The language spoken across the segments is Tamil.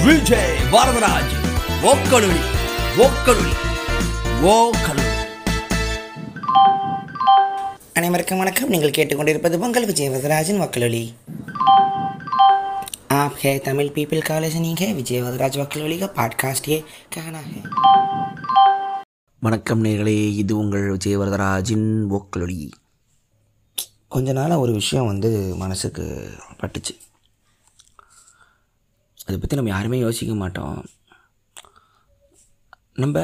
விஜய் வரதராஜ் ஓக்கலுளி ஓக்கலுளி ஓக்கலுளி அனைவருக்கும் வணக்கம் நீங்கள் கேட்டுக்கொண்டிருப்பது பொங்கல் விஜய் வரதராஜன் வக்கலொலி आप है तमिल पीपल का लिसनिंग है विजय वरदराज वकलोली का पॉडकास्ट ये कहना है வணக்கம் நேர்களே இது உங்கள் விஜயவரதராஜின் ஓக்கலொலி கொஞ்ச நாளாக ஒரு விஷயம் வந்து மனசுக்கு பட்டுச்சு அதை பற்றி நம்ம யாருமே யோசிக்க மாட்டோம் நம்ம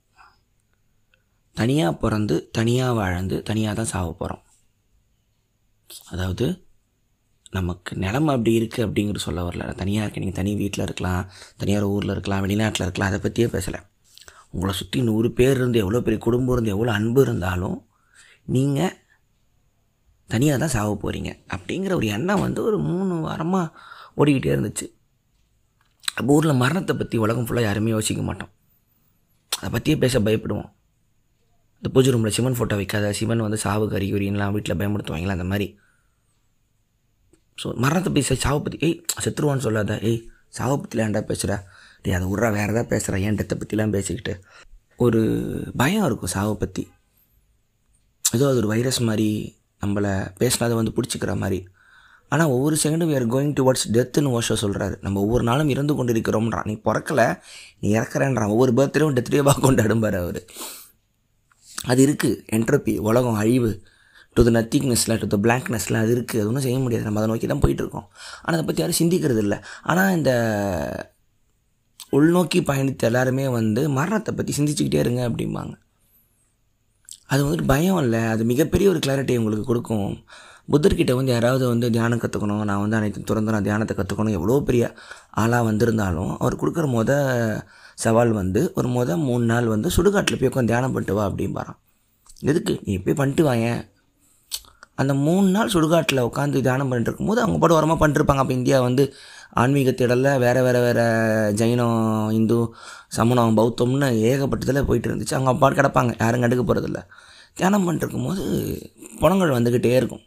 தனியாக பிறந்து தனியாக வாழ்ந்து தனியாக தான் சாக போகிறோம் அதாவது நமக்கு நிலமை அப்படி இருக்குது அப்படிங்கிற சொல்ல வரல தனியாக இருக்க நீங்கள் தனி வீட்டில் இருக்கலாம் தனியார் ஊரில் இருக்கலாம் வெளிநாட்டில் இருக்கலாம் அதை பற்றியே பேசலை உங்களை சுற்றி நூறு பேர் இருந்து எவ்வளோ பெரிய குடும்பம் இருந்து எவ்வளோ அன்பு இருந்தாலும் நீங்கள் தனியாக தான் சாக போகிறீங்க அப்படிங்கிற ஒரு எண்ணம் வந்து ஒரு மூணு வாரமாக ஓடிக்கிட்டே இருந்துச்சு அப்போ ஊரில் மரணத்தை பற்றி உலகம் ஃபுல்லாக யாருமே யோசிக்க மாட்டோம் அதை பற்றியே பேச பயப்படுவோம் இந்த பூஜை ரூமில் சிவன் ஃபோட்டோ வைக்காத சிவன் வந்து சாவுக்கு அறிகுறின்லாம் வீட்டில் பயமுடுத்துவாங்களா அந்த மாதிரி ஸோ மரணத்தை பற்றி சரி, சாவை பற்றி ஏய் செத்துருவான்னு சொல்லாத ஏய் சாவை பற்றிலாம் ஏன்டா பேசுகிற டேய் அதை விட்றா வேறு ஏதாவது பேசுகிற ஏன் டெத்தை பற்றிலாம் பேசிக்கிட்டு ஒரு பயம் இருக்கும் சாவை பற்றி ஏதோ அது ஒரு வைரஸ் மாதிரி நம்மளை பேசினதை வந்து பிடிச்சிக்கிற மாதிரி ஆனால் ஒவ்வொரு செகண்டும் we are கோயிங் டுவர்ட்ஸ் டெத்துன்னு ஓஷோ சொல்கிறாரு நம்ம ஒவ்வொரு நாளும் இறந்து கொண்டு இருக்கிறோம்ன்றான் நீ பிறக்கல நீ இறக்குறேன்றான் ஒவ்வொரு பர்த்டேவும் டெத் டேவாக கொண்டாடும்பார் அவர் அது இருக்குது என்ட்ரோபி உலகம் அழிவு டு த நத்திங்னஸில் டு த பிளாங்க்னஸில் அது இருக்குது அது ஒன்றும் செய்ய முடியாது நம்ம அதை நோக்கி தான் போயிட்டுருக்கோம் ஆனால் அதை பற்றி யாரும் சிந்திக்கிறது இல்லை ஆனால் இந்த உள்நோக்கி பயணித்த எல்லாருமே வந்து மரணத்தை பற்றி சிந்திச்சுக்கிட்டே இருங்க அப்படிம்பாங்க அது வந்துட்டு பயம் இல்லை அது மிகப்பெரிய ஒரு கிளாரிட்டி உங்களுக்கு கொடுக்கும் புத்தர்கிட்ட வந்து யாராவது வந்து தியானம் கற்றுக்கணும் நான் வந்து அனைத்து துறந்து நான் தியானத்தை கற்றுக்கணும் எவ்வளோ பெரிய ஆளாக வந்திருந்தாலும் அவர் கொடுக்குற முத சவால் வந்து ஒரு முத மூணு நாள் வந்து சுடுகாட்டில் போய் உட்காந்து தியானம் பண்ணிட்டு வா அப்படிம்பாரான் எதுக்கு நீ போய் பண்ணிட்டு வாயேன் அந்த மூணு நாள் சுடுகாட்டில் உட்காந்து தியானம் பண்ணிட்டு இருக்கும்போது அவங்க பாட்டு ஓரமாக பண்ணிட்டுருப்பாங்க அப்போ இந்தியா வந்து ஆன்மீக திடலில் வேறு வேறு வேறு ஜைனம் இந்து சமணம் பௌத்தம்னு ஏகப்பட்டதில் போயிட்டு இருந்துச்சு அவங்க அப்பாட்டு கிடப்பாங்க யாரும் கண்டுக்க போகிறதில்ல தியானம் பண்ணிட்டு இருக்கும்போது பணங்கள் வந்துக்கிட்டே இருக்கும்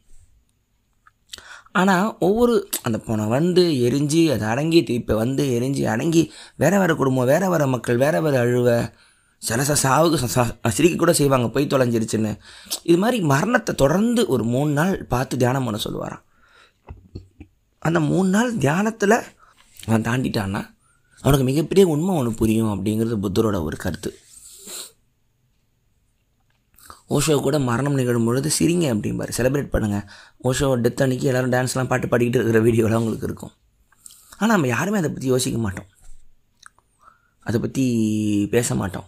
ஆனால் ஒவ்வொரு அந்த பணம் வந்து எரிஞ்சு அது அடங்கி இப்போ வந்து எரிஞ்சு அடங்கி வேற வேறு குடும்பம் வேற வேறு மக்கள் வேற வேறு அழுவ சில ச சாவுக்கு ச- ச- சிரிக்க கூட செய்வாங்க போய் தொலைஞ்சிருச்சுன்னு இது மாதிரி மரணத்தை தொடர்ந்து ஒரு மூணு நாள் பார்த்து தியானம் பண்ண சொல்லுவாராம் அந்த மூணு நாள் தியானத்தில் அவன் தாண்டிட்டான்னா அவனுக்கு மிகப்பெரிய உண்மை ஒன்று புரியும் அப்படிங்கிறது புத்தரோட ஒரு கருத்து ஓஷோ கூட மரணம் நிகழும் பொழுது சிரிங்க அப்படிம்பாரு செலிப்ரேட் பண்ணுங்கள் ஓஷோ டெத் அன்னைக்கு எல்லோரும் டான்ஸ்லாம் பாட்டு பாடிக்கிட்டு இருக்கிற வீடியோலாம் உங்களுக்கு இருக்கும் ஆனால் நம்ம யாருமே அதை பற்றி யோசிக்க மாட்டோம் அதை பற்றி பேச மாட்டோம்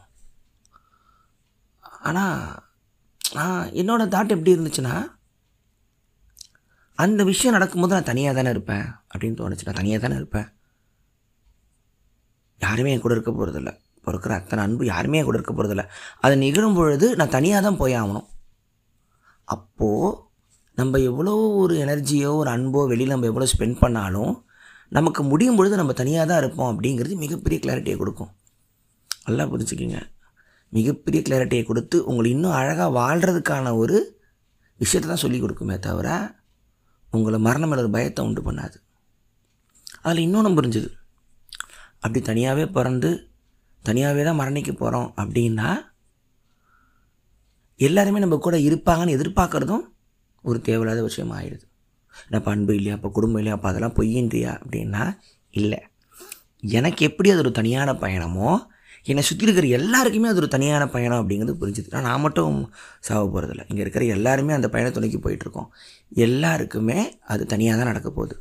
ஆனால் நான் என்னோட தாட் எப்படி இருந்துச்சுன்னா அந்த விஷயம் நடக்கும்போது நான் தனியாக தானே இருப்பேன் அப்படின்னு தோணுச்சு நான் தனியாக தானே இருப்பேன் யாருமே என் கூட இருக்க போகிறதில்ல இப்போ இருக்கிற அத்தனை அன்பு யாருமே என் கூட இருக்க போகிறதில்ல அது நிகழும் பொழுது நான் தனியாக தான் போய் ஆகணும் அப்போது நம்ம எவ்வளோ ஒரு எனர்ஜியோ ஒரு அன்போ வெளியில் நம்ம எவ்வளோ ஸ்பெண்ட் பண்ணாலும் நமக்கு முடியும் பொழுது நம்ம தனியாக தான் இருப்போம் அப்படிங்கிறது மிகப்பெரிய கிளாரிட்டியை கொடுக்கும் நல்லா புரிஞ்சுக்கிங்க மிகப்பெரிய கிளாரிட்டியை கொடுத்து உங்களை இன்னும் அழகாக வாழ்கிறதுக்கான ஒரு விஷயத்தை தான் சொல்லிக் கொடுக்குமே தவிர உங்களை மரணம் மேல ஒரு பயத்தை உண்டு பண்ணாது அதில் இன்னொன்று புரிஞ்சுது அப்படி தனியாகவே பிறந்து தனியாகவே தான் மரணிக்க போகிறோம் அப்படின்னா எல்லாருமே நம்ம கூட இருப்பாங்கன்னு எதிர்பார்க்குறதும் ஒரு தேவையில்லாத விஷயம் ஆயிடுது அப்போ அன்பு இல்லையா அப்போ குடும்பம் இல்லையா அப்போ அதெல்லாம் பொய்யின்றியா அப்படின்னா இல்லை எனக்கு எப்படி அது ஒரு தனியான பயணமோ என்னை சுற்றி இருக்கிற எல்லாருக்குமே அது ஒரு தனியான பயணம் அப்படிங்கிறது புரிஞ்சுது நான் நான் மட்டும் சாவ போகிறதில்ல இங்கே இருக்கிற எல்லாருமே அந்த பயணத்தை நோக்கி போயிட்டுருக்கோம் எல்லாருக்குமே அது தனியாக தான் நடக்க போகுது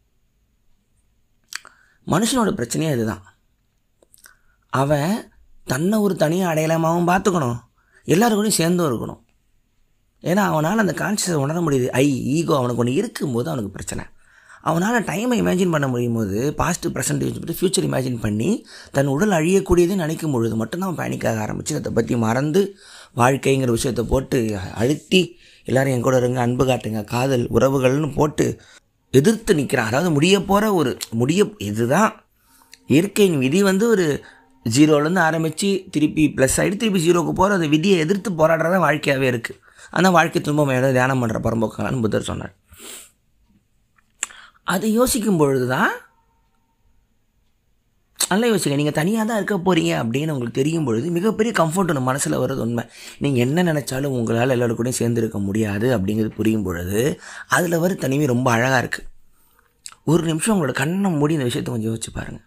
மனுஷனோட பிரச்சனையே இதுதான் அவன் தன்னை ஒரு தனியாக அடையாளமாகவும் பார்த்துக்கணும் எல்லாருக்கூடயும் சேர்ந்தும் இருக்கணும் ஏன்னா அவனால் அந்த கான்சியஸை உணர முடியுது ஐ ஈகோ அவனுக்கு ஒன்று இருக்கும்போது அவனுக்கு பிரச்சனை அவனால் டைமை இமேஜின் பண்ண முடியும் போது பாஸ்ட் ப்ரெசன்ட் பற்றி ஃப்யூச்சர் இமேஜின் பண்ணி தன் உடல் அழியக்கூடியதுன்னு நினைக்கும் பொழுது மட்டும்தான் அவன் பேனிக்காக ஆரம்பித்து அதை பற்றி மறந்து வாழ்க்கைங்கிற விஷயத்தை போட்டு அழுத்தி எல்லாரும் என் கூட இருங்க அன்பு காட்டுங்க காதல் உறவுகள்னு போட்டு எதிர்த்து நிற்கிறான் அதாவது முடிய போகிற ஒரு முடிய இதுதான் இயற்கையின் விதி வந்து ஒரு ஜீரோலேருந்து ஆரம்பித்து திருப்பி ப்ளஸ் ஆகிட்டு திருப்பி ஜீரோக்கு போகிற அந்த விதியை எதிர்த்து போராடுறதா வாழ்க்கையாகவே இருக்குது அந்த வாழ்க்கை துன்பம் ஏதோ தியானம் பண்ணுற பரம்போக்கான்னு புத்தர் சொன்னார் அதை யோசிக்கும் பொழுது தான் நல்லா யோசிங்க நீங்கள் தனியாக தான் இருக்க போகிறீங்க அப்படின்னு உங்களுக்கு தெரியும் பொழுது மிகப்பெரிய கம்ஃபர்ட் ஒன்று மனசில் வர்றது உண்மை நீங்கள் என்ன நினச்சாலும் உங்களால் எல்லாரும் கூடயும் சேர்ந்து இருக்க முடியாது அப்படிங்கிறது புரியும் பொழுது அதில் வர தனிமை ரொம்ப அழகாக இருக்குது ஒரு நிமிஷம் உங்களோட கண்ணை மூடி இந்த விஷயத்தை கொஞ்சம் யோசிச்சு பாருங்கள்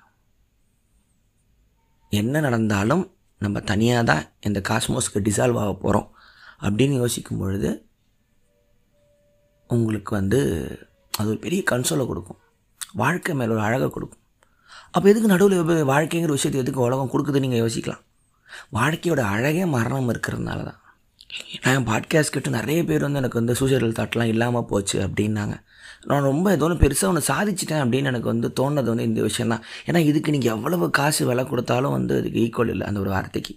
என்ன நடந்தாலும் நம்ம தனியாக தான் இந்த காஸ்மோஸ்க்கு டிசால்வ் ஆக போகிறோம் அப்படின்னு யோசிக்கும் பொழுது உங்களுக்கு வந்து அது ஒரு பெரிய கன்சோலை கொடுக்கும் வாழ்க்கை மேலே ஒரு அழகை கொடுக்கும் அப்போ எதுக்கு நடுவில் வாழ்க்கைங்கிற விஷயத்தை எதுக்கு உலகம் கொடுக்குதுன்னு நீங்கள் யோசிக்கலாம் வாழ்க்கையோட அழகே மரணம் இருக்கிறதுனால தான் நான் பாட்காஸ்ட் கேட்டு நிறைய பேர் வந்து எனக்கு வந்து சூசைடல் தாட்லாம் இல்லாமல் போச்சு அப்படின்னாங்க நான் ரொம்ப ஏதோ ஒன்று பெருசாக ஒன்று சாதிச்சிட்டேன் அப்படின்னு எனக்கு வந்து தோணுது வந்து இந்த விஷயம் தான் ஏன்னா இதுக்கு நீங்கள் எவ்வளவு காசு விலை கொடுத்தாலும் வந்து அதுக்கு ஈக்குவல் இல்லை அந்த ஒரு வார்த்தைக்கு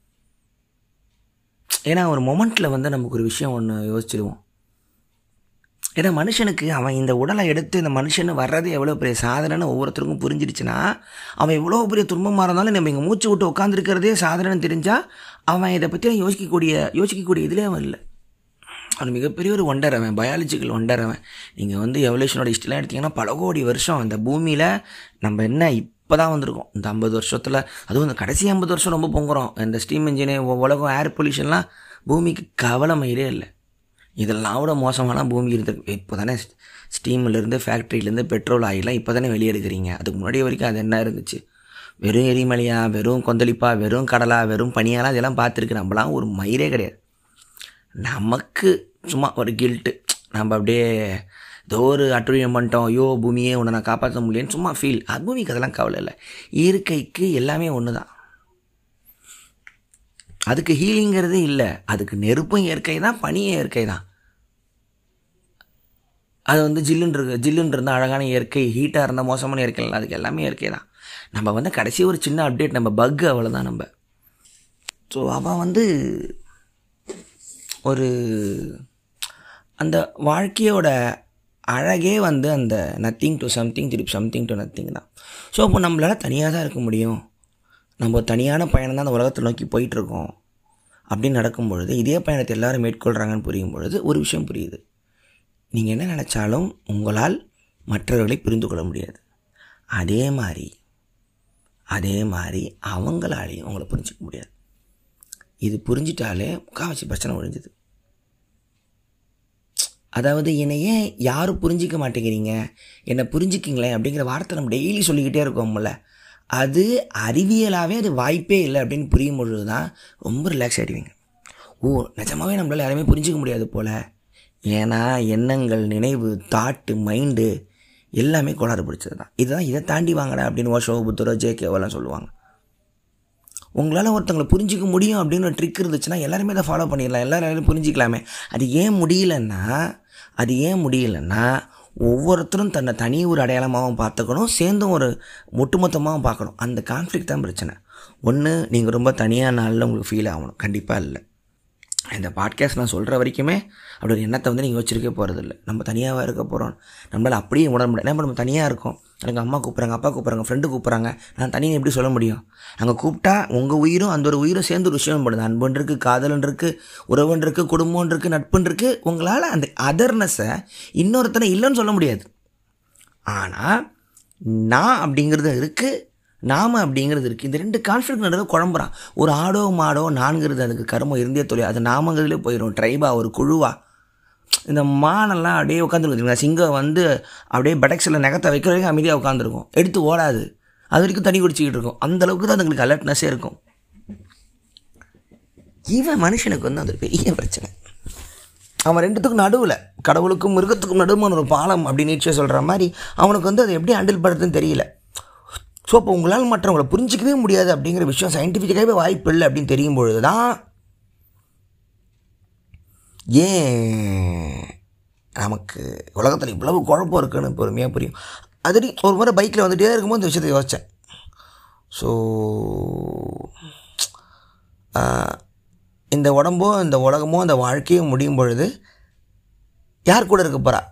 ஏன்னா ஒரு மொமெண்ட்டில் வந்து நமக்கு ஒரு விஷயம் ஒன்று யோசிச்சிடுவோம் ஏன்னா மனுஷனுக்கு அவன் இந்த உடலை எடுத்து இந்த மனுஷன் வர்றது எவ்வளோ பெரிய சாதனைன்னு ஒவ்வொருத்தருக்கும் புரிஞ்சிடுச்சுன்னா அவன் எவ்வளோ பெரிய துன்பமாக இருந்தாலும் நம்ம இங்கே மூச்சு விட்டு உட்காந்துருக்கிறதே சாதனைன்னு தெரிஞ்சால் அவன் இதை பற்றி யோசிக்கக்கூடிய யோசிக்கக்கூடிய இதிலே அவன் இல்லை அவன் மிகப்பெரிய ஒரு ஒண்டர் அவன் பயாலஜிக்கல் ஒண்டர் அவன் நீங்கள் வந்து எவல்யூஷனோட ஹிஸ்ட்ரிலாம் எடுத்திங்கன்னா பல கோடி வருஷம் இந்த பூமியில் நம்ம என்ன இப்போ தான் வந்திருக்கோம் இந்த ஐம்பது வருஷத்தில் அதுவும் இந்த கடைசி ஐம்பது வருஷம் ரொம்ப பொங்குறோம் இந்த ஸ்டீம் இன்ஜினு உலகம் ஏர் பொல்யூஷன்லாம் பூமிக்கு கவலைமயிலே இல்லை இதெல்லாம் விட மோசமான பூமி இருந்திருக்கு இப்போ தானே ஸ்டீம்லேருந்து ஃபேக்ட்ரியிலேருந்து பெட்ரோல் ஆயிலாம் இப்போ தானே வெளியெடுக்கிறீங்க அதுக்கு முன்னாடி வரைக்கும் அது என்ன இருந்துச்சு வெறும் எரிமலையா வெறும் கொந்தளிப்பா வெறும் கடலா வெறும் பனியாலாம் இதெல்லாம் பார்த்துருக்கு நம்மளாம் ஒரு மயிரே கிடையாது நமக்கு சும்மா ஒரு கில்ட்டு நம்ம அப்படியே ஏதோ ஒரு அட்டுழியம் பண்ணிட்டோம் ஐயோ பூமியே உன்னை நான் காப்பாற்ற முடியலன்னு சும்மா ஃபீல் அது பூமிக்கு அதெல்லாம் கவலை இல்லை இயற்கைக்கு எல்லாமே ஒன்று தான் அதுக்கு ஹீலிங்கிறது இல்லை அதுக்கு நெருப்பும் இயற்கை தான் பனியும் இயற்கை தான் அது வந்து ஜில்லுன்னு இருக்கு ஜில்லுன்னு இருந்தால் அழகான இயற்கை ஹீட்டாக இருந்தால் மோசமான இயற்கை இல்லை அதுக்கு எல்லாமே இயற்கை தான் நம்ம வந்து கடைசி ஒரு சின்ன அப்டேட் நம்ம பக் அவ்வளோதான் நம்ம ஸோ அவன் வந்து ஒரு அந்த வாழ்க்கையோட அழகே வந்து அந்த நத்திங் டு சம்திங் திருப்பி சம்திங் டு நத்திங் தான் ஸோ அப்போ நம்மளால் தனியாக தான் இருக்க முடியும் நம்ம ஒரு தனியான பயணம் தான் அந்த உலகத்தை நோக்கி போயிட்டுருக்கோம் அப்படின்னு நடக்கும் பொழுது இதே பயணத்தை எல்லோரும் மேற்கொள்கிறாங்கன்னு புரியும் பொழுது ஒரு விஷயம் புரியுது நீங்கள் என்ன நினச்சாலும் உங்களால் மற்றவர்களை புரிந்து கொள்ள முடியாது அதே மாதிரி அதே மாதிரி அவங்களாலையும் உங்களை புரிஞ்சிக்க முடியாது இது புரிஞ்சிட்டாலே முக்கால்வாசி பிரச்சனை ஒழிஞ்சுது அதாவது என்னை ஏன் யாரும் புரிஞ்சிக்க மாட்டேங்கிறீங்க என்னை புரிஞ்சிக்கிங்களேன் அப்படிங்கிற வார்த்தை நம்ம டெய்லி சொல்லிக்கிட்டே இருக்கோம்ல அது அறிவியலாகவே அது வாய்ப்பே இல்லை அப்படின்னு புரியும் பொழுது தான் ரொம்ப ரிலாக்ஸ் ஆகிடுவீங்க ஓ நிஜமாகவே நம்மளால் யாருமே புரிஞ்சிக்க முடியாது போல் ஏன்னா எண்ணங்கள் நினைவு தாட்டு மைண்டு எல்லாமே கோளாறு பிடிச்சது தான் இதுதான் இதை தாண்டி வாங்கடா அப்படின்னு ஓஷோ புத்தரோ ஜேகேவெல்லாம் சொல்லுவாங்க உங்களால் ஒருத்தவங்களை புரிஞ்சிக்க முடியும் அப்படின்னு ஒரு ட்ரிக் இருந்துச்சுன்னா எல்லாருமே அதை ஃபாலோ பண்ணிடலாம் எல்லாரும் புரிஞ்சிக்கலாமே அது ஏன் முடியலன்னா அது ஏன் முடியலன்னா ஒவ்வொருத்தரும் தன்னை தனி ஒரு அடையாளமாகவும் பார்த்துக்கணும் சேர்ந்தும் ஒரு ஒட்டுமொத்தமாகவும் பார்க்கணும் அந்த கான்ஃப்ளிக் தான் பிரச்சனை ஒன்று நீங்கள் ரொம்ப தனியாக நாளில் உங்களுக்கு ஃபீல் ஆகணும் கண்டிப்பாக இல்லை இந்த பாட்காஸ்ட் நான் சொல்கிற வரைக்குமே அப்படி ஒரு எண்ணத்தை வந்து நீங்கள் வச்சுருக்கே போகிறதில்ல நம்ம தனியாக இருக்க போகிறோம் நம்மளால் அப்படியே உணர முடியாது ஏன்னா நம்ம தனியாக இருக்கோம் எனக்கு அம்மா கூப்பிட்றாங்க அப்பா கூப்பிட்றாங்க ஃப்ரெண்டு கூப்பிட்றாங்க நான் தனியாக எப்படி சொல்ல முடியும் அங்கே கூப்பிட்டா உங்கள் உயிரும் அந்த ஒரு உயிரும் சேர்ந்து ஒரு விஷயம் படுது அன்புன்னு இருக்குது காதலன் இருக்குது உறவுன்னு இருக்குது குடும்பம் இருக்குது நட்புன்னு இருக்குது உங்களால் அந்த அதர்னஸை இன்னொருத்தனை இல்லைன்னு சொல்ல முடியாது ஆனால் நான் அப்படிங்கிறது இருக்குது நாம அப்படிங்கிறது இருக்குது இந்த ரெண்டு கான்ஃப்ளிக் நடுவில் குழம்புறான் ஒரு ஆடோ மாடோ நான்கிறது அதுக்கு கருமம் இருந்தே தொழில் அது நாமங்கிறதுலே போயிடும் ட்ரைபா ஒரு குழுவா இந்த மானெல்லாம் அப்படியே உட்காந்துருக்குங்க சிங்கம் வந்து அப்படியே பெடக்ஸில் நகத்தை வைக்கிற வரைக்கும் அமைதியாக உட்காந்துருக்கும் எடுத்து ஓடாது அது வரைக்கும் தண்ணி குடிச்சிக்கிட்டு இருக்கும் அந்த அளவுக்கு தான் அதுங்களுக்கு அலர்ட்னஸே இருக்கும் இவன் மனுஷனுக்கு வந்து அது ஒரு பெரிய பிரச்சனை அவன் ரெண்டுத்துக்கும் நடுவில் கடவுளுக்கும் மிருகத்துக்கும் நடுவுமான ஒரு பாலம் அப்படின்னு நீச்சே சொல்கிற மாதிரி அவனுக்கு வந்து அதை எப்படி ஹேண்டில் பண்ணுறதுன்னு தெரியல ஸோ அப்போ உங்களால் மற்றவங்களை புரிஞ்சிக்கவே முடியாது அப்படிங்கிற விஷயம் சயின்டிஃபிக்காகவே வாய்ப்பு இல்லை அப்படின்னு தெரியும் பொழுது தான் ஏன் நமக்கு உலகத்தில் இவ்வளவு குழப்பம் இருக்குன்னு பொறுமையாக புரியும் அது ஒரு முறை பைக்கில் வந்துகிட்டே இருக்கும்போது இந்த விஷயத்தை யோசித்தேன் ஸோ இந்த உடம்போ இந்த உலகமோ இந்த வாழ்க்கையும் முடியும் பொழுது யார் கூட இருக்க போகிறா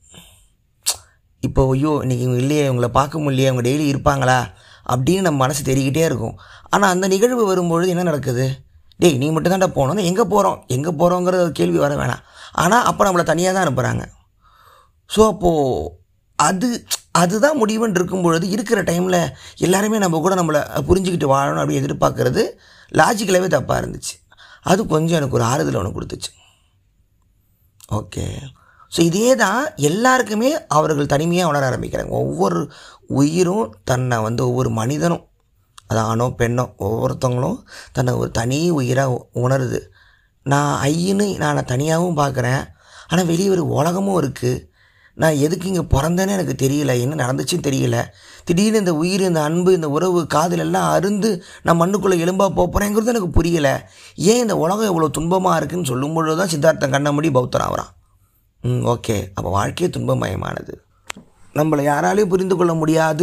இப்போ ஐயோ இன்றைக்கி இவங்க இல்லையே இவங்களை பார்க்க முடியலையே அவங்க டெய்லி இருப்பாங்களா அப்படின்னு நம்ம மனசு தெரிகிட்டே இருக்கும் ஆனால் அந்த நிகழ்வு வரும்பொழுது என்ன நடக்குது டேய் நீ மட்டும் தான்டா போகணும் எங்கே போகிறோம் எங்கே போகிறோங்கிற ஒரு கேள்வி வர வேணாம் ஆனால் அப்போ நம்மளை தனியாக தான் அனுப்புகிறாங்க ஸோ அப்போது அது அதுதான் முடிவுன்னு இருக்கும் பொழுது இருக்கிற டைமில் எல்லாருமே நம்ம கூட நம்மளை புரிஞ்சுக்கிட்டு வாழணும் அப்படின்னு எதிர்பார்க்கறது லாஜிக்கலாகவே தப்பாக இருந்துச்சு அது கொஞ்சம் எனக்கு ஒரு ஆறுதல் ஒன்று கொடுத்துச்சு ஓகே ஸோ இதே தான் எல்லாருக்குமே அவர்கள் தனிமையாக உணர ஆரம்பிக்கிறாங்க ஒவ்வொரு உயிரும் தன்னை வந்து ஒவ்வொரு மனிதனும் அது ஆணோ பெண்ணோ ஒவ்வொருத்தவங்களும் தன்னை ஒரு தனி உயிராக உணருது நான் ஐயன்னு நான் தனியாகவும் பார்க்குறேன் ஆனால் வெளியே ஒரு உலகமும் இருக்குது நான் எதுக்கு இங்கே பிறந்தேன்னு எனக்கு தெரியல என்ன நடந்துச்சுன்னு தெரியல திடீர்னு இந்த உயிர் இந்த அன்பு இந்த உறவு காதல் எல்லாம் அருந்து நான் மண்ணுக்குள்ளே எலும்பாக போகிறேங்கிறது எனக்கு புரியலை ஏன் இந்த உலகம் இவ்வளோ துன்பமாக இருக்குன்னு சொல்லும் பொழுது தான் சித்தார்த்தன் கண்ணமுடி பௌத்தன் ஆகிறான் ம் ஓகே அப்போ வாழ்க்கையே துன்பமயமானது நம்மளை யாராலையும் புரிந்து கொள்ள முடியாது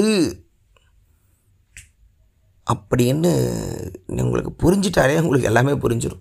அப்படின்னு உங்களுக்கு புரிஞ்சிட்டாலே உங்களுக்கு எல்லாமே புரிஞ்சிடும்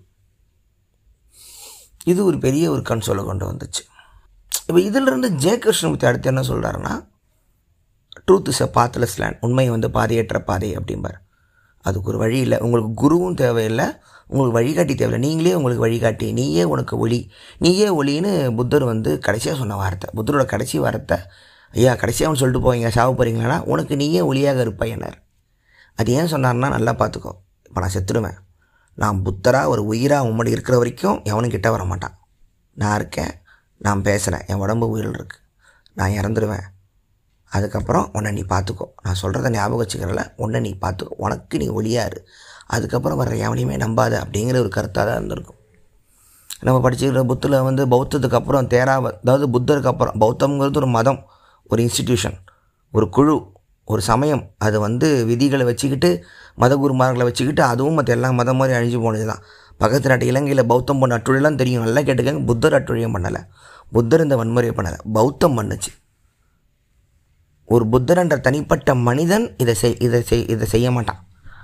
இது ஒரு பெரிய ஒரு கன்சோலை கொண்டு வந்துச்சு இப்போ இதிலிருந்து ஜெய கிருஷ்ணமூர்த்தி அடுத்து என்ன சொல்கிறாருன்னா truth is a pathless land உண்மை வந்து பாதையற்ற பாதை அப்படிம்பார் அதுக்கு ஒரு வழி இல்லை உங்களுக்கு குருவும் தேவையில்லை உங்களுக்கு வழிகாட்டி தேவையில்லை நீங்களே உங்களுக்கு வழிகாட்டி நீயே உனக்கு ஒளி நீயே ஒளின்னு புத்தர் வந்து கடைசியாக சொன்ன வார்த்தை புத்தரோட கடைசி வார்த்தை ஐயா கடைசியாக சொல்லிட்டு போவீங்க சாவு போகிறீங்களா உனக்கு நீயே ஒளியாக இருப்பையனர் அது ஏன் சொன்னார்னா நல்லா பார்த்துக்கோ இப்போ நான் செத்துடுவேன் நான் புத்தராக ஒரு உயிராக முன்னாடி இருக்கிற வரைக்கும் எவனும் கிட்ட வர மாட்டான் நான் இருக்கேன் நான் பேசுகிறேன் என் உடம்பு உயிரில் இருக்குது நான் இறந்துடுவேன் அதுக்கப்புறம் உன்னை நீ பார்த்துக்கோ நான் சொல்கிறத ஞாபகம் வச்சுக்கிறல உன்னை நீ பார்த்துக்கோ உனக்கு நீ ஒளியாரு அதுக்கப்புறம் வர்ற எவனையுமே நம்பாத அப்படிங்கிற ஒரு கருத்தாக தான் இருந்திருக்கும் நம்ம படிச்சுக்கிற புத்தில் வந்து பௌத்தத்துக்கு அப்புறம் தேராவ அதாவது புத்தருக்கு அப்புறம் பௌத்தம்ங்கிறது ஒரு மதம் ஒரு இன்ஸ்டிடியூஷன் ஒரு குழு ஒரு சமயம் அது வந்து விதிகளை வச்சுக்கிட்டு மதகுருமார்களை வச்சுக்கிட்டு அதுவும் மற்ற எல்லா மதம் மாதிரி அழிஞ்சு போனது தான் பக்கத்து நாட்டு இலங்கையில் பௌத்தம் பண்ண அட்டுழியெல்லாம் தெரியும் நல்லா கேட்டுக்கங்க புத்தர் அட்டுழியம் பண்ணலை புத்தர் இந்த வன்முறையை பண்ணலை பௌத்தம் பண்ணுச்சு ஒரு புத்தர் என்ற தனிப்பட்ட மனிதன் இதை செய் இதை செய் இதை செய்ய மாட்டான்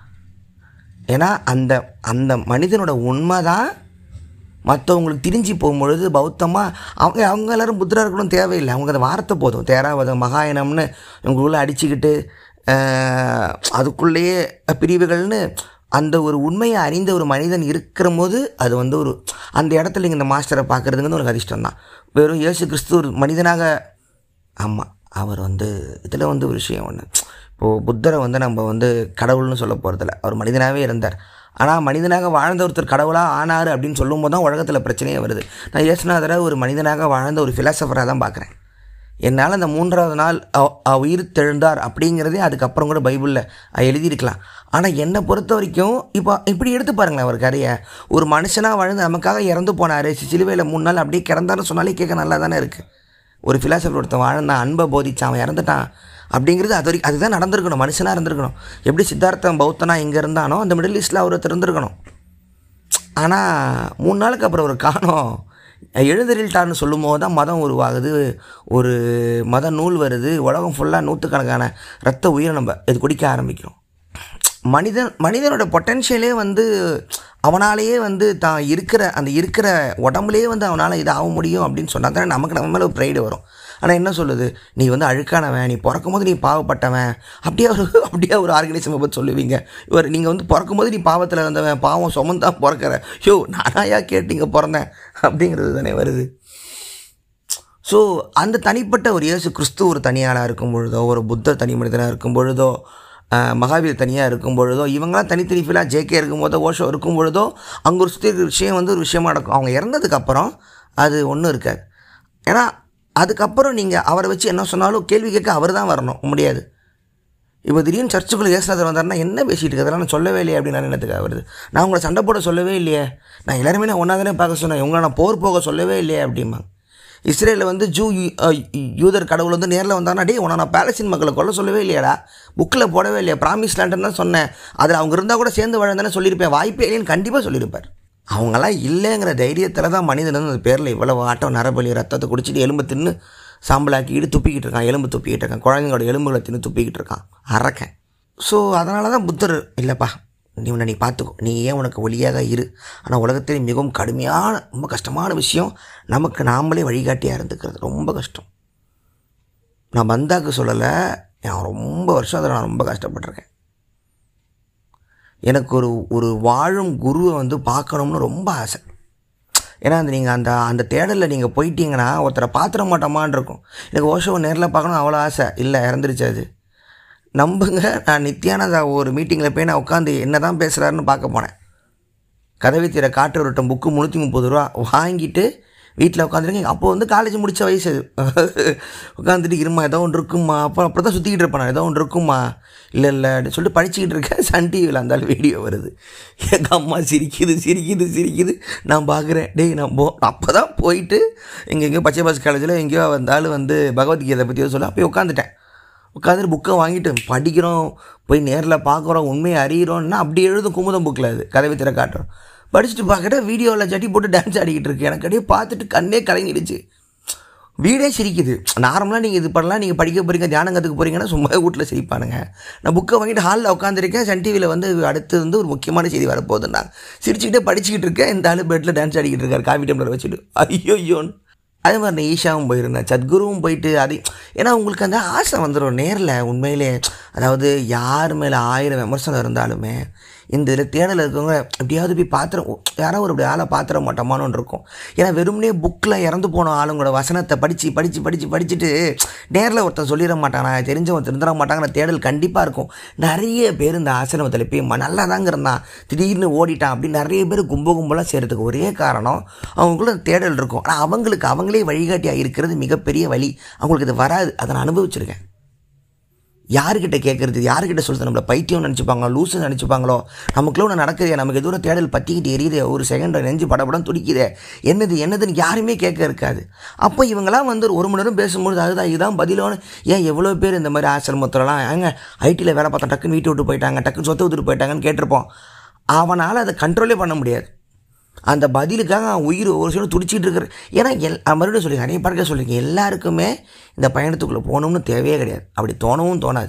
ஏன்னா அந்த அந்த மனிதனோட உண்மை தான் மற்றவங்களுக்கு திரிஞ்சு போகும்பொழுது பௌத்தமாக அவங்க அவங்க எல்லோரும் புத்தராக இருக்கணும் தேவையில்லை அவங்க அந்த வார்த்தை போதும் தேராவதம் மகாயணம்னு இவங்களுக்குள்ளே அடிச்சுக்கிட்டு ஆஹ், அதுக்குள்ளேயே பிரிவுகள்னு அந்த ஒரு உண்மையை அறிந்த ஒரு மனிதன் இருக்கிற போது அது வந்து ஒரு அந்த இடத்துல நீங்கள் இந்த மாஸ்டரை பார்க்குறதுங்கிறது ஒரு அதிர்ஷ்டம் தான் வெறும் இயேசு கிறிஸ்து ஒரு மனிதனாக ஆமாம் அவர் வந்து இதில் வந்து ஒரு விஷயம் ஒன்று இப்போது புத்தரை வந்து நம்ம வந்து கடவுள்னு சொல்ல போகிறதில்ல அவர் மனிதனாகவே இருந்தார் ஆனால் மனிதனாக வாழ்ந்த ஒருத்தர் கடவுளாக ஆனார் அப்படின்னு சொல்லும்போது தான் உலகத்தில் பிரச்சனையே வருது நான் இயேசுநாதரை ஒரு மனிதனாக வாழ்ந்த ஒரு ஃபிலாசபராக தான் பார்க்குறேன் என்னால் அந்த மூன்றாவது நாள் அவ- அவ உயிர் தெழுந்தார் அப்படிங்கிறதே அதுக்கப்புறம் கூட பைபிளில் எழுதியிருக்கலாம் ஆனால் என்னை பொறுத்த வரைக்கும் இப்போ இப்படி எடுத்து பாருங்களேன் அவர் கதையை ஒரு மனுஷனாக வாழ்ந்து நமக்காக இறந்து போனார் சிலுவையில் மூணு நாள் அப்படியே கிடந்தாருன்னு சொன்னாலே கேட்க நல்லா தானே இருக்குது ஒரு ஃபிலாசபர் ஒருத்தன் வாழ்ந்தான் அன்பை போதிச்சான் அவன் இறந்துட்டான் அப்படிங்கிறது அது வரைக்கும் அதுதான் நடந்திருக்கணும் மனுஷனாக இருந்திருக்கணும் எப்படி சித்தார்த்தம் பௌத்தனா இங்கே இருந்தானோ அந்த மிடில் ஈஸ்டில் அவர் ஒருத்தர் இருந்திருக்கணும் ஆனால் மூணு நாளுக்கு அப்புறம் ஒரு காணோம் எழுந்தறிட்டார்னு சொல்லும் போது தான் மதம் உருவாகுது ஒரு மத நூல் வருது உலகம் ஃபுல்லாக நூற்றுக்கணக்கான ரத்த உயிரை நம்ம இது குடிக்க ஆரம்பிக்கிறோம் மனிதன் மனிதனோட பொட்டென்ஷியலே வந்து அவனாலேயே வந்து தான் இருக்கிற அந்த இருக்கிற உடம்புலேயே வந்து அவனால் இது ஆக முடியும் அப்படின்னு சொன்னால் தானே நமக்கு நம்ம மேலே ஒரு ப்ரைடு வரும் ஆனால் என்ன சொல்லுது நீ வந்து அழுக்கானவன் நீ பிறக்கும் போது நீ பாவப்பட்டவன் அப்படியே ஒரு அப்படியே ஒரு ஆர்கனைசம் பற்றி சொல்லுவீங்க இவர் நீங்கள் வந்து பிறக்கும் போது நீ பாவத்தில் இருந்தவன் பாவம் சுமந்தா பிறக்கிற யோ நானாயா கேட்டீங்க பிறந்தேன் அப்படிங்கிறது தானே வருது ஸோ அந்த தனிப்பட்ட ஒரு இயேசு கிறிஸ்து ஒரு தனியாளாக இருக்கும் பொழுதோ ஒரு புத்தர் தனி மனிதனாக இருக்கும் பொழுதோ ஆஹ், மகாவீர் தனியாக இருக்கும் பொழுதோ இவங்களாம் தனித்தனி ஃபீலாக ஜேகே இருக்கும் போதோ ஓஷோ இருக்கும் பொழுதோ அங்கே ஒரு சுற்றி இருக்கிற விஷயம் வந்து ஒரு விஷயமா நடக்கும் அவங்க இறந்ததுக்கப்புறம் அது ஒன்றும் இருக்காது ஏன்னா அதுக்கப்புறம் நீங்கள் அவரை வச்சு என்ன சொன்னாலும் கேள்வி கேட்க அவர் தான் வரணும் முடியாது இப்போ திடீர்னு சர்ச்சுக்குள்ளே ஏசுநாதர் வந்தாருன்னா என்ன பேசிட்டு இருக்கு அதெல்லாம் நான் சொல்லவே இல்லையே அப்படின்னு நான் என்னத்துக்காக வருது நான் உங்களை சண்டை போட சொல்லவே இல்லையே நான் எல்லாருமே நான் ஒன்றா தானே பார்க்க சொன்னேன் உங்களை நான் போர் போக சொல்லவே இல்லையே அப்படிம்பாங்க இஸ்ரேலில் வந்து ஜூ யூ- அஹ் யூதர் கடவுள் வந்து நேரில் வந்தாங்கன்னா டேய் உன்னை நான் பாலஸ்தீன் மக்களை கொல்ல சொல்லவே இல்லையாடா புக்கில் போடவே இல்லையா ப்ராமிஸ் லேண்டன் தான் சொன்னேன் அதில் அவங்க இருந்தால் கூட சேர்ந்து வாழ்ந்தானே சொல்லியிருப்பேன் வாய்ப்பே இல்லைன்னு கண்டிப்பாக சொல்லியிருப்பார் அவங்களாம் இல்லைங்கிற தைரியத்தில் தான் மனிதன் வந்து அந்த பேரில் இவ்வளவு ஆட்டம் நரபலி ரத்தத்தை குடிச்சிட்டு எலும்பை தின்னு சாம்பலாக்கிட்டு துப்பிக்கிட்டு இருக்கான் எலும்பு துப்பிக்கிட்டு இருக்கான் குழந்தைங்களோட எலும்புகளை தின்னு துப்பிக்கிட்டு இருக்கான் அரக்கன் ஸோ அதனால தான் புத்தர் இல்லைப்பா நீ உன்னை நீ பார்த்துக்கோ நீ ஏன் உனக்கு ஒளியாக இரு ஆனால் உலகத்திலே மிகவும் கடுமையான ரொம்ப கஷ்டமான விஷயம் நமக்கு நாமளே வழிகாட்டியாக இருந்துக்கிறது ரொம்ப கஷ்டம் நான் பந்தாக்கு சொல்லலை நான் ரொம்ப வருஷம் அதில் நான் ரொம்ப கஷ்டப்பட்டிருக்கேன் எனக்கு ஒரு ஒரு வாழும் குருவை வந்து பார்க்கணும்னு ரொம்ப ஆசை ஏன்னா அந்த நீங்கள் அந்த அந்த தேடலில் நீங்கள் போயிட்டீங்கன்னா ஒருத்தரை பாத்திர மாட்டோமான்னு இருக்கும் எனக்கு ஓஷோவை நேரில் பார்க்கணும் அவ்வளோ ஆசை இல்லை இறந்துருச்சு அது நம்புங்க நான் நித்யானந்தா ஒரு மீட்டிங்கில் போய் நான் உட்காந்து என்ன தான் பேசுகிறாருன்னு பார்க்க போனேன் கதவை தீர காற்று விரட்டம் புக்கு முந்நூற்றி முப்பது ரூபா வாங்கிட்டு வீட்டில் உட்காந்துருக்கேன் அப்போ வந்து காலேஜ் முடித்த வயசு அது உட்காந்துட்டு இருமா ஏதோ ஒன்று இருக்குமா அப்போ அப்படி தான் சுற்றிக்கிட்டு இருப்பேன் நான் ஏதோ ஒன்று இருக்குமா இல்லை இல்லை அப்படின்னு சொல்லிட்டு படிச்சுக்கிட்டு இருக்கேன் சன் டிவியில் அந்த வீடியோ வருது எங்கள் அம்மா சிரிக்குது சிரிக்குது சிரிக்குது நான் பார்க்குறேன் டேய் நான் போ அப்போ தான் போயிட்டு எங்கே எங்கேயோ பச்சை பாஸ் காலேஜில் எங்கேயோ வந்தாலும் வந்து பகவத்கீதை பற்றி சொல்ல அப்போ உட்காந்துட்டேன் உட்காந்துட்டு புக்கை வாங்கிட்டு படிக்கிறோம் போய் நேரில் பார்க்குறோம் உண்மையை அறிகிறோம்னா அப்படி எழுதும் குமுதம் புக்கில் அது கதவை திற காட்டுறோம் படிச்சுட்டு பார்க்கட்ட வீடியோவில் ஜட்டி போட்டு டான்ஸ் ஆடிக்கிட்டு இருக்கு எனக்கு அப்படியே பார்த்துட்டு கண்ணே கலங்கிடுச்சு வீடே சிரிக்குது நார்மலாக நீங்கள் இது பண்ணலாம் நீங்கள் படிக்க போகிறீங்க தியானம் கற்றுக்க போகிறீங்கன்னா சும்மா வீட்டில் சிரிப்பானுங்க நான் புக்கை வாங்கிட்டு ஹாலில் உட்காந்துருக்கேன் சன் டிவியில் வந்து அடுத்து வந்து ஒரு முக்கியமான செய்தி வரப்போகுதுன்னா சிரிச்சுக்கிட்டே படிச்சுக்கிட்டு இருக்கேன் இந்த ஆள் பெட்டில் டான்ஸ் ஆடிக்கிட்டு இருக்காரு காஃபி டம்ளர் வச்சுட்டு ஐயோ ஐயோன்னு அதே மாதிரி நான் ஈஷாவும் போயிருந்தேன் சத்குருவும் போயிட்டு அது ஏன்னா உங்களுக்கு அந்த ஆசை வந்துடும் நேரில் உண்மையிலே அதாவது யார் மேலே ஆயிரம் விமர்சனம் இருந்தாலுமே இந்த இதில் தேடல் இருக்கவங்க எப்படியாவது போய் பாத்திரம் யாரோ ஒரு இப்படி ஆளை பாத்திர மாட்டோமான்னு இருக்கும் ஏன்னா வெறுமனே புக்கில் இறந்து போன ஆளுங்களோட வசனத்தை படித்து படித்து படித்து படிச்சுட்டு நேரில் ஒருத்தன் சொல்லிட மாட்டான் நான் தெரிஞ்சவன் திருந்துட மாட்டாங்கிற தேடல் கண்டிப்பாக இருக்கும் நிறைய பேர் இந்த ஆசிரமத்தில் போய் ம- நல்லா தாங்க இருந்தான் திடீர்னு ஓடிட்டான் அப்படின்னு நிறைய பேர் கும்ப கும்பலாக செய்கிறதுக்கு ஒரே காரணம் அவங்களுக்குள்ள தேடல் இருக்கும் ஆனால் அவங்களுக்கு அவங்களே வழிகாட்டியாக இருக்கிறது மிகப்பெரிய வழி அவங்களுக்கு இது வராது அதை நான் அனுபவிச்சிருக்கேன் யாருக்கிட்ட கேட்குறது யாருக்கிட்ட சொல்கிறது நம்மளை பைத்தியம் நினச்சிப்பாங்களோ லூசு நினச்சிப்பாங்களோ நமக்குள்ள ஒன்று நடக்குதே நமக்கு எதோ ஒரு தேடல் பற்றிக்கிட்டு எரியுதே ஒரு செகண்ட் நெஞ்சு படபடம் துடிக்குதே என்னது என்னதுன்னு யாருமே கேட்க இருக்காது அப்போ இவங்களாம் வந்து ஒரு ஒரு மணி நேரம் பேசும்பொழுது அதுதான் இதுதான் பதிலோன்னு ஏன் எவ்வளோ பேர் இந்த மாதிரி ஆசிரமத்துலலாம் ஏங்க ஐடியில் வேலை பார்த்தா டக்குன்னு வீட்டை விட்டு போயிட்டாங்க டக்குன்னு சொத்தை விட்டுட்டு போயிட்டாங்கன்னு கேட்டிருப்போம் அவனால் அதை கண்ட்ரோலே பண்ண முடியாது அந்த பதிலுக்காக அவன் உயிர் ஒரு சில துடிச்சிட்டு இருக்கிற ஏன்னா எல் நான் மறுபடியும் சொல்லி நிறைய படக்க சொல்லியிருக்கேன் எல்லாருக்குமே இந்த பயணத்துக்குள்ளே போகணும்னு தேவையே கிடையாது அப்படி தோணவும் தோணாது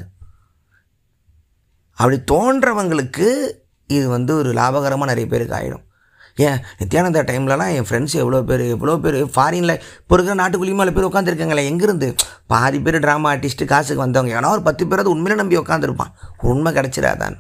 அப்படி தோன்றவங்களுக்கு இது வந்து ஒரு லாபகரமாக நிறைய பேருக்கு ஆகிடும் ஏன் நித்யானந்தா டைம்லலாம் என் ஃப்ரெண்ட்ஸ் எவ்வளோ பேர் எவ்வளோ பேர் ஃபாரினில் இப்போ இருக்கிற நாட்டுக்குள்ளேயும் மேலே பேர் உட்காந்துருக்காங்களே எங்கேருந்து பாதி பேர் ட்ராமா ஆர்டிஸ்ட்டு காசுக்கு வந்தவங்க ஏன்னா ஒரு பத்து பேர் அது உண்மையில நம்பி உட்காந்துருப்பான் உண்மை கிடச்சிடாதான்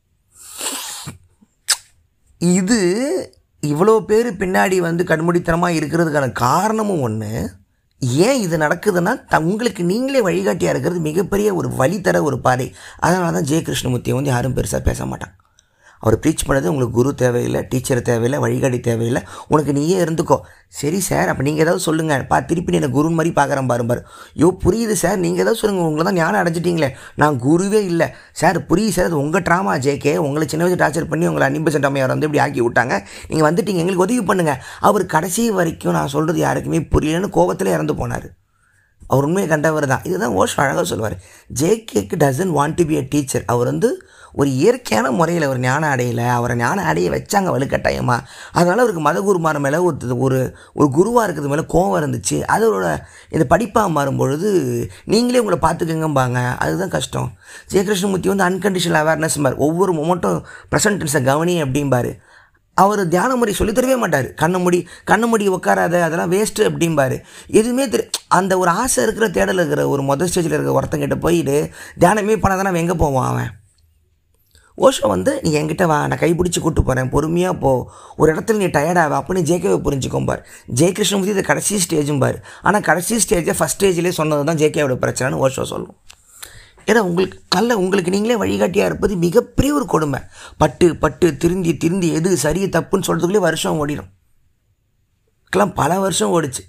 இது இவ்வளோ பேர் பின்னாடி வந்து கண்மூடித்தனமாக இருக்கிறதுக்கான காரணமும் ஒன்று ஏன் இது நடக்குதுன்னா த உங்களுக்கு நீங்களே வழிகாட்டியாக இருக்கிறது மிகப்பெரிய ஒரு வழி தர ஒரு பாதை அதனால தான் ஜெய கிருஷ்ணமூர்த்தியை வந்து யாரும் பெருசாக பேச மாட்டாங்க அவர் ப்ரீச் பண்ணது உங்களுக்கு குரு தேவையில்லை டீச்சர் தேவையில்லை வழிகாட்டி தேவையில்லை உனக்கு நீயே இருந்துக்கோ சரி சார் அப்போ நீங்கள் ஏதாவது சொல்லுங்கள் பா திருப்பி நீ என்னை குருன்னு மாதிரி பார்க்குறேன் பாரு பாரு யோ புரியுது சார் நீங்கள் ஏதாவது சொல்லுங்கள் உங்களை தான் ஞானம் அடைஞ்சிட்டீங்களே நான் குருவே இல்லை சார் புரியுது சார் அது உங்கள் ட்ராமா ஜேகே உங்களை சின்ன வயசு டார்ச்சர் பண்ணி உங்களை அன்னிபெசன்ட் அம்மையார் வந்து இப்படி ஆக்கி விட்டாங்க நீங்கள் வந்துட்டீங்க எங்களுக்கு உதவி பண்ணுங்கள் அவர் கடைசி வரைக்கும் நான் சொல்கிறது யாருக்குமே புரியலன்னு கோபத்தில் இறந்து போனார் அவர் உண்மையை கண்டவர் தான் இதுதான் ஓஷ் அழகாக சொல்லுவார் ஜேகேக்கு doesn't want to be a teacher அவர் வந்து ஒரு இயற்கையான முறையில் ஒரு ஞானம் அடையலை அவரை ஞானம் அடைய வச்சாங்க வலுக்கட்டாயமாக அதனால் அவருக்கு மதகுருமார் மேலே ஒரு ஒரு ஒரு குருவாக இருக்கிறது மேலே கோவம் இருந்துச்சு அதோட இந்த படிப்பாக மாறும்பொழுது நீங்களே உங்களை பார்த்துக்கங்கம்பாங்க அதுதான் கஷ்டம் ஜெயகிருஷ்ணமூர்த்தி வந்து அன்கண்டிஷனல் அவேர்னஸ் ஒவ்வொரு மொமெண்ட்டும் ப்ரெசன்டென்ஸை கவனி அப்படிம்பாரு அவர் தியான முறை சொல்லித் தரவே மாட்டார் கண்ணை மூடி கண்ணை மூடி உட்காராத அதெல்லாம் வேஸ்ட்டு அப்படிம்பாரு எதுவுமே தெரி அந்த ஒரு ஆசை இருக்கிற தேடல் இருக்கிற ஒரு மொதல் ஸ்டேஜில் இருக்கிற ஒருத்தங்கிட்ட போயிட்டு தியானமே பண்ணாதானே அவன் எங்கே போவான் அவன் ஓஷோ வந்து நீ என்கிட்ட வா நான் கைப்பிடிச்சி கூட்டு போகிறேன் பொறுமையாக போ ஒரு இடத்துல நீ டயர்டாக அப்படின்னு ஜேகேவை புரிஞ்சுக்கும் பார் ஜெயகிருஷ்ணமூர்த்தி இது கடைசி ஸ்டேஜும் பார் ஆனால் கடைசி ஸ்டேஜை ஃபஸ்ட் ஸ்டேஜ்லேயே சொன்னது தான் ஜேகேவோட பிரச்சனைன்னு ஓஷோ சொல்லும் ஏன்னா உங்களுக்கு நல்ல உங்களுக்கு நீங்களே வழிகாட்டியாக இருப்பது மிகப்பெரிய ஒரு கொடுமை பட்டு பட்டு திருந்தி திருந்தி எது சரி தப்புன்னு சொல்கிறதுக்குள்ளே வருஷம் ஓடிடும் இதுக்கெல்லாம் பல வருஷம் ஓடிச்சு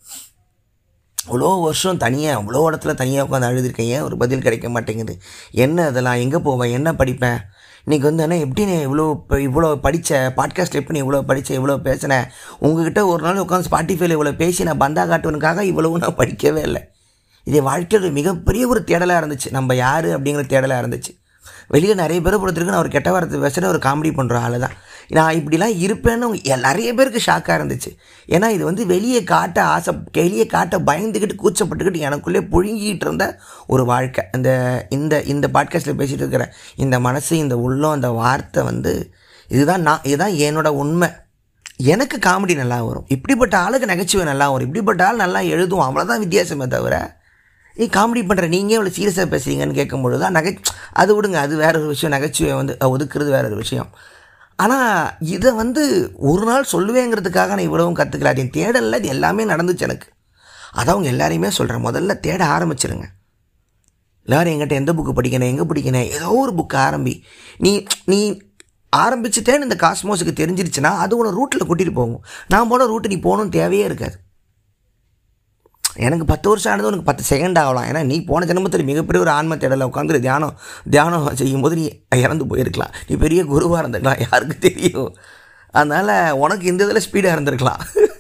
அவ்வளோ வருஷம் தனியாக அவ்வளோ இடத்துல தனியாக உட்காந்து அழுதுருக்கேன் ஏன் ஒரு பதில் கிடைக்க மாட்டேங்குது என்ன அதெல்லாம் எங்கே போவேன் என்ன படிப்பேன் இன்றைக்கி வந்து அண்ணா எப்படி நீ இவ்வளோ இப்போ இவ்வளோ படித்த பாட்காஸ்ட் எப்படி நீ இவ்வளோ படித்த இவ்வளோ பேசினேன் உங்ககிட்ட ஒரு நாள் உட்காந்து ஸ்பாட்டிஃபைல இவ்வளோ பேசி நான் பந்தா காட்டுவனுக்காக இவ்வளவு நான் படிக்கவே இல்லை இது வாழ்க்கையில் ஒரு மிகப்பெரிய ஒரு தேடலாக இருந்துச்சு நம்ம யார் அப்படிங்கிற தேடலாக இருந்துச்சு வெளியில் நிறைய பேரை பொறுத்திருக்கு நான் ஒரு கெட்ட வாரத்தை பேசுகிற ஒரு காமெடி பண்ணுற ஆள் தான் நான் இப்படிலாம் இருப்பேன்னு எ- நிறைய பேருக்கு ஷாக்காக இருந்துச்சு ஏன்னா இது வந்து வெளியே காட்ட ஆசை வெளியே காட்ட பயந்துக்கிட்டு கூச்சப்பட்டுக்கிட்டு எனக்குள்ளே புழுங்கிட்டு இருந்த ஒரு வாழ்க்கை இந்த இந்த இந்த பாட்காஸ்ட்டில் பேசிகிட்டு இருக்கிற இந்த மனசு இந்த உள்ளம் அந்த வார்த்தை வந்து இதுதான் நான் இதுதான் என்னோட உண்மை எனக்கு காமெடி நல்லா வரும் இப்படிப்பட்ட ஆளுக்கு நகைச்சுவை நல்லா வரும் இப்படிப்பட்ட ஆள் நல்லா எழுதும் அவ்வளோதான் வித்தியாசமே தவிர நீ காமெடி பண்ணுற நீங்கள் இவ்வளோ சீரியஸாக பேசுகிறீங்கன்னு கேட்கும்பொழுது தான் நகை அது விடுங்க அது வேற ஒரு விஷயம் நகைச்சுவை வந்து ஒதுக்குறது வேற ஒரு விஷயம் ஆனால் இதை வந்து ஒரு நாள் சொல்லுவேங்கிறதுக்காக நான் இவ்வளவும் கற்றுக்கல அது என் தேடலில் இது எல்லாமே நடந்துச்சு எனக்கு அதான் அவங்க எல்லாரையுமே சொல்கிறேன் முதல்ல தேட ஆரம்பிச்சிருங்க எல்லோரும் எங்கிட்ட எந்த புக்கு படிக்கணும் எங்கே படிக்கணும் ஏதோ ஒரு புக்கு ஆரம்பி நீ நீ ஆரம்பிச்சுட்டேன்னு இந்த காஸ்மோஸுக்கு தெரிஞ்சிருச்சுன்னா அது உன ரூட்டில் கூட்டிகிட்டு போகும் நான் போன ரூட்டு நீ போகணும்னு தேவையே இருக்காது எனக்கு பத்து வருஷம் ஆனது உனக்கு பத்து செகண்ட் ஆகலாம் ஏன்னா நீ போன ஜென்மத்தில் மிகப்பெரிய ஒரு ஆன்ம தேடலை உட்காந்து தியானம் தியானம் செய்யும்போது நீ இறந்து போயிருக்கலாம் நீ பெரிய குருவாக இருந்திருக்கலாம் யாருக்கு தெரியும் அதனால் உனக்கு இந்த இதில் ஸ்பீடாக இருந்திருக்கலாம்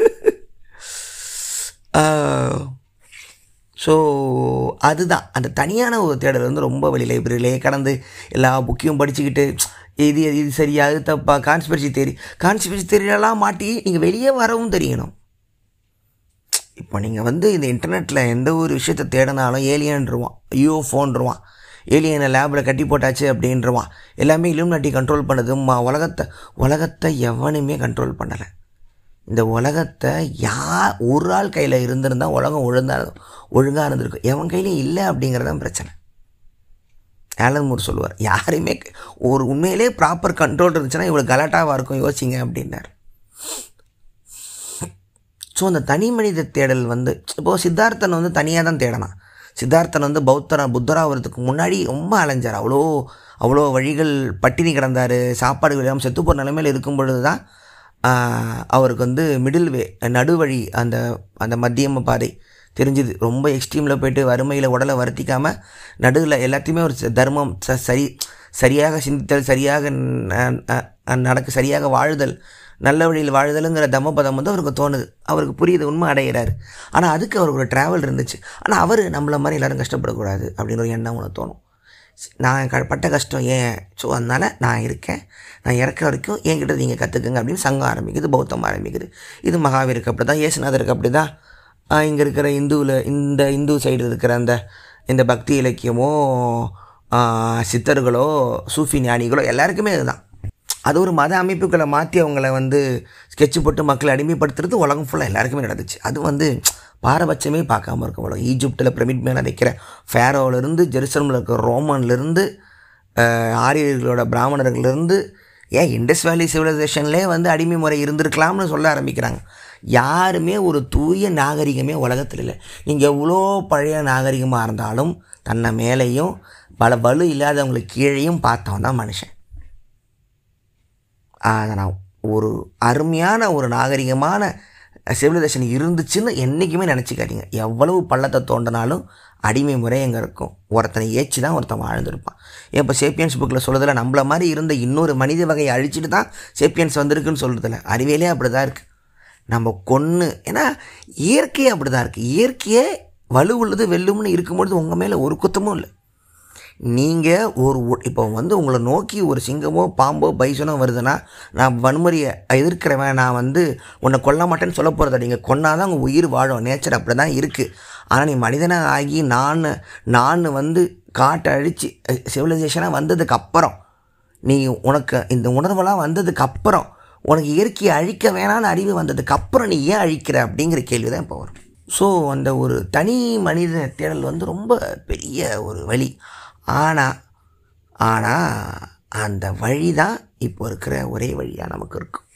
ஸோ அதுதான் அந்த தனியான ஒரு தேடல் வந்து ரொம்ப வெளி லைப்ரரியிலே கடந்து எல்லா புக்கையும் படிச்சுக்கிட்டு இது இது சரியா அது தப்பா கான்ஸ்பிரசி தேரி கான்ஸ்பிரசி தேரியெல்லாம் மாட்டி நீங்கள் வெளியே வரவும் தெரியணும் இப்போ நீங்கள் வந்து இந்த இன்டர்நெட்டில் எந்த ஒரு விஷயத்தை தேடினாலும் ஏலியன்ருவான் யூஎஃப்ஓன்ருவான் ஏலியனை லேபில் கட்டி போட்டாச்சு அப்படின்றவான் எல்லாமே இலுமினாட்டி கண்ட்ரோல் பண்ணுது மா உலகத்தை உலகத்தை எவனுமே கண்ட்ரோல் பண்ணலை இந்த உலகத்தை யா ஒரு ஆள் கையில் இருந்திருந்தால் உலகம் ஒழுங்காக ஒழுங்காக இருந்திருக்கும் எவன் கையிலையும் இல்லை அப்படிங்கிறது தான் பிரச்சனை ஆலன் மூர் சொல்லுவார் யாரையுமே ஒரு உண்மையிலே ப்ராப்பர் கண்ட்ரோல் இருந்துச்சுன்னா இவ்வளோ கலாட்டாவாக இருக்கும் யோசிங்க அப்படின்னார் ஸோ அந்த தனி மனித தேடல் வந்து இப்போது சித்தார்த்தன் வந்து தனியாக தான் தேடனான் சித்தார்த்தன் வந்து பௌத்தரா புத்தராகிறதுக்கு முன்னாடி ரொம்ப அலைஞ்சார் அவ்வளோ அவ்வளோ வழிகள் பட்டினி கிடந்தார் சாப்பாடு இல்லாமல் செத்து போகிற நிலைமையில் இருக்கும் பொழுது தான் அவருக்கு வந்து மிடில் வே நடுவழி அந்த அந்த மத்தியம பாதை தெரிஞ்சுது ரொம்ப எக்ஸ்ட்ரீமில் போயிட்டு வறுமையில் உடலை வருத்திக்காமல் நடுவில் எல்லாத்தையுமே ஒரு தர்மம் ச சரி சரியாக சிந்தித்தல் சரியாக நடக்க சரியாக வாழுதல் நல்ல வழியில் வாழுதலுங்கிற தமபதம் வந்து அவருக்கு தோணுது அவருக்கு புரியுது உண்மை அடைகிறாரு ஆனால் அதுக்கு அவருக்கு ஒரு ட்ராவல் இருந்துச்சு ஆனால் அவர் நம்மளை மாதிரி எல்லோரும் கஷ்டப்படக்கூடாது அப்படின்னு ஒரு எண்ணம் உனக்கு தோணும் நான் க பட்ட கஷ்டம் ஏன் ஸோ அதனால் நான் இருக்கேன் நான் இறக்க வரைக்கும் என்கிட்ட நீங்கள் கற்றுக்குங்க அப்படின்னு சங்கம் ஆரம்பிக்குது பௌத்தம் ஆரம்பிக்குது இது மகாவீருக்கு அப்படி தான் இயேசுநாதருக்கு அப்படி தான் இங்கே இருக்கிற இந்துவில் இந்த இந்து சைடு இருக்கிற அந்த இந்த பக்தி இலக்கியமோ சித்தர்களோ சூஃபி ஞானிகளோ எல்லாருக்குமே இதுதான் அது ஒரு மத அமைப்புகளை மாற்றி அவங்கள வந்து ஸ்கெட்சு போட்டு மக்களை அடிமைப்படுத்துறது உலகம் ஃபுல்லாக எல்லாருக்குமே நடந்துச்சு அது வந்து பாரபட்சமே பார்க்காம இருக்கும் உலகம் ஈஜிப்டில் பிரமிட் மேலே நிற்கிற ஃபேரோவிலேருந்து ஜெருசலமில் இருக்கிற ரோமன்லேருந்து ஆரியர்களோட பிராமணர்கள்லேருந்து ஏன் இண்டஸ் வேலி சிவிலைசேஷன்லேயே வந்து அடிமை முறை இருந்திருக்கலாம்னு சொல்ல ஆரம்பிக்கிறாங்க யாருமே ஒரு தூய நாகரிகமே உலகத்தில் இல்லை நீங்கள் எவ்வளோ பழைய நாகரிகமாக இருந்தாலும் தன்னை மேலேயும் பல வலு இல்லாதவங்களுக்கு கீழேயும் பார்த்தவன் தான் மனுஷன் அதை நான் ஒரு அருமையான ஒரு நாகரிகமான சிவிலைசேஷன் இருந்துச்சுன்னு என்றைக்குமே நினச்சிக்காதீங்க எவ்வளவு பள்ளத்தை தோண்டினாலும் அடிமை முறை எங்கே இருக்கும் ஒருத்தனை ஏற்றி தான் ஒருத்தன் வாழ்ந்திருப்பான் இப்போ சேப்பியன்ஸ் புக்கில் சொல்கிறதில்ல நம்மள மாதிரி இருந்த இன்னொரு மனித வகையை அழிச்சிட்டு தான் சேப்பியன்ஸ் வந்திருக்குன்னு சொல்கிறதில்ல அறிவியலே அப்படி தான் இருக்குது நம்ம கொன்று ஏன்னா இயற்கையே அப்படி தான் இருக்குது இயற்கையே வலு உள்ளது வெல்லும்னு இருக்கும்பொழுது உங்கள் மேலே ஒரு குத்தமும் இல்லை நீங்கள் ஒரு இப்போ வந்து உங்களை நோக்கி ஒரு சிங்கமோ பாம்போ பைசனோ வருதுன்னா நான் வன்முறையை எதிர்க்கிறவன் நான் வந்து உன்னை கொல்ல மாட்டேன்னு சொல்ல போகிறத நீங்கள் கொன்னாதான் உங்கள் உயிர் வாழும் நேச்சர் அப்படி தான் இருக்குது ஆனால் நீ மனிதனாக ஆகி நான் நான் வந்து காட்டை அழித்து சிவிலைசேஷனாக வந்ததுக்கு அப்புறம் நீ உனக்கு இந்த உணர்வெல்லாம் வந்ததுக்கு அப்புறம் உனக்கு இயற்கையை அழிக்க வேணான்னு அறிவு வந்ததுக்கு அப்புறம் நீ ஏன் அழிக்கிற அப்படிங்கிற கேள்வி தான் இப்போ வரும் ஸோ அந்த ஒரு தனி மனித தேடல் வந்து ரொம்ப பெரிய ஒரு வழி ஆனால் ஆனால் அந்த வழி தான் இப்போ இருக்கிற ஒரே வழியாக நமக்கு இருக்கும்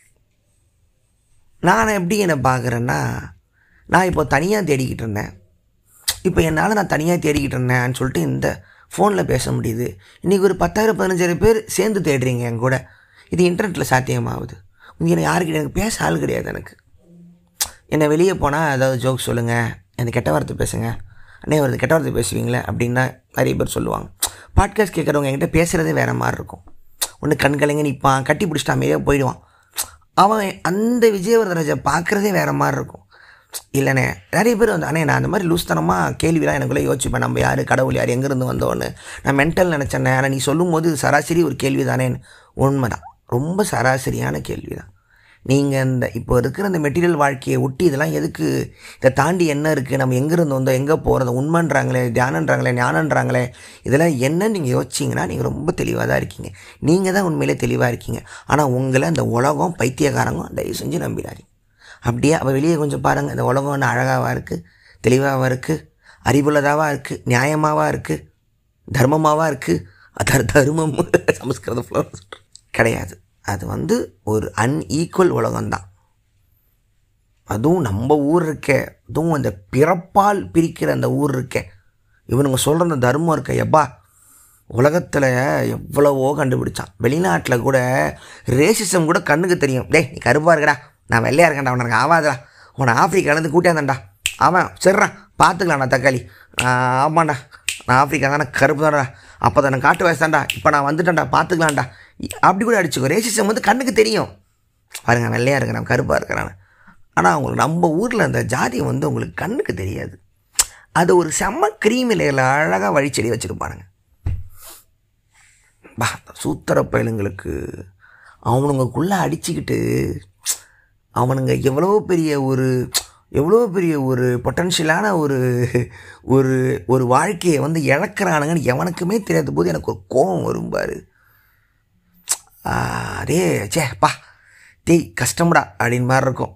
நான் எப்படி என்னை பார்க்குறேன்னா நான் இப்போ தனியாக தேடிக்கிட்டு இருந்தேன் இப்போ என்னால் நான் தனியாக தேடிக்கிட்டு இருந்தேன்னு சொல்லிட்டு இந்த ஃபோனில் பேச முடியுது இன்றைக்கி ஒரு பத்தாயிரம் பதினஞ்சாயிரம் பேர் சேர்ந்து தேடுறீங்க என் கூட இது இன்டர்நெட்டில் சாத்தியமாகுது என்னை யாருக்கிட்ட எனக்கு பேச ஆள் கிடையாது எனக்கு என்னை வெளியே போனால் ஏதாவது ஜோக் சொல்லுங்கள் எனக்கு கெட்ட வார்த்தை பேசுங்க அண்ணே வருது கெட்ட வார்த்தை பேசுவீங்களே அப்படின்னா நிறைய பேர் சொல்லுவாங்க பாட்காஸ்ட் கேட்குறவங்க என்கிட்ட பேசுகிறதே வேறு மாதிரி இருக்கும் ஒன்று கண்கலைங்க நிற்பான் கட்டி பிடிச்சிட்டு அமைதியாக போயிடுவான் அவன் அந்த விஜயவர்தராஜை பார்க்குறதே வேறு மாதிரி இருக்கும் இல்லைண்ணே நிறைய பேர் வந்து அண்ணே நான் அந்த மாதிரி லூஸ்தனமாக கேள்விலாம் எனக்குள்ளே யோசிப்பேன் நம்ம யார் கடவுள் யார் எங்கேருந்து வந்தோன்னு நான் மென்டல் நினச்சேன்னே ஆனால் நீ சொல்லும் போது இது சராசரி ஒரு கேள்வி தானேன்னு உண்மை தான் ரொம்ப சராசரியான கேள்வி தான் நீங்கள் இந்த இப்போ இருக்கிற இந்த மெட்டீரியல் வாழ்க்கையை ஒட்டி இதெல்லாம் எதுக்கு இதை தாண்டி என்ன இருக்குது நம்ம எங்கேருந்து வந்தோம் எங்கே போகிறது உண்மைன்றாங்களே தியானன்றாங்களே ஞானன்றாங்களே இதெல்லாம் என்னன்னு நீங்கள் யோசிச்சிங்கன்னா நீங்கள் ரொம்ப தெளிவாக தான் இருக்கீங்க நீங்கள் தான் உண்மையிலே தெளிவாக இருக்கீங்க ஆனால் உங்களை இந்த உலகம் பைத்தியக்காரங்க தயவு செஞ்சு நம்பிடாதீங்க அப்படியே அவள் வெளியே கொஞ்சம் பாருங்கள் இந்த உலகம் ஒன்று அழகாவாக இருக்குது தெளிவாக இருக்குது அறிவுள்ளதாவாக இருக்குது நியாயமாவாக இருக்குது தர்மமாவாக இருக்குது அதர் தர்மம் சமஸ்கிருத ஃப்ளோர் கிடையாது அது வந்து ஒரு அன்ஈக்குவல் உலகம்தான் அதுவும் நம்ம ஊர் இருக்கே அதுவும் அந்த பிறப்பால் பிரிக்கிற அந்த ஊர் இருக்கே இவனுங்க சொல்கிற அந்த தர்மம் இருக்க எப்பா உலகத்தில் எவ்வளவோ கண்டுபிடிச்சான் வெளிநாட்டில் கூட ரேசிசம் கூட கண்ணுக்கு தெரியும் டேய் நீ கருப்பாக இருக்கடா நான் வெள்ளையாக இருக்கேன்டா உனக்கு ஆவாதடா உன்னை ஆஃப்ரிக்காலேருந்து கூட்டியாந்தேன்டா அவன் சரிடா பார்த்துக்கலாம்டா தக்காளி ஆஹ் ஆமாண்டா நான் ஆஃப்ரிக்கா தானே கருப்பு தான்டா அப்போ தானே காட்டு வயசு தான்டா இப்போ நான் வந்துட்டேன்டா பார்த்துக்கலாம்டா அப்படி கூட அடிச்சுக்கோ ரேசிசம் வந்து கண்ணுக்கு தெரியும் பாருங்க வெள்ளையாக இருக்கிறான் கருப்பாக இருக்கிறான் ஆனால் அவங்களுக்கு நம்ம ஊரில் அந்த ஜாதி வந்து உங்களுக்கு கண்ணுக்கு தெரியாது அது ஒரு செம்ம கிரீமிலையில் அழகாக வழிச்செடி வச்சுருப்பானுங்க பா சூத்திர பயலுங்களுக்கு அவனுங்களுக்குள்ளே அடிச்சுக்கிட்டு அவனுங்க எவ்வளோ பெரிய ஒரு எவ்வளோ பெரிய ஒரு பொட்டன்ஷியலான ஒரு ஒரு ஒரு வாழ்க்கையை வந்து இழக்கிறானுங்கன்னு எவனுக்குமே தெரியாத போது எனக்கு ஒரு கோபம் வரும் பாரு ஆ, அதே சே பா டேய் கஷ்டம்டா அப்படின்னு மாதிரி இருக்கும்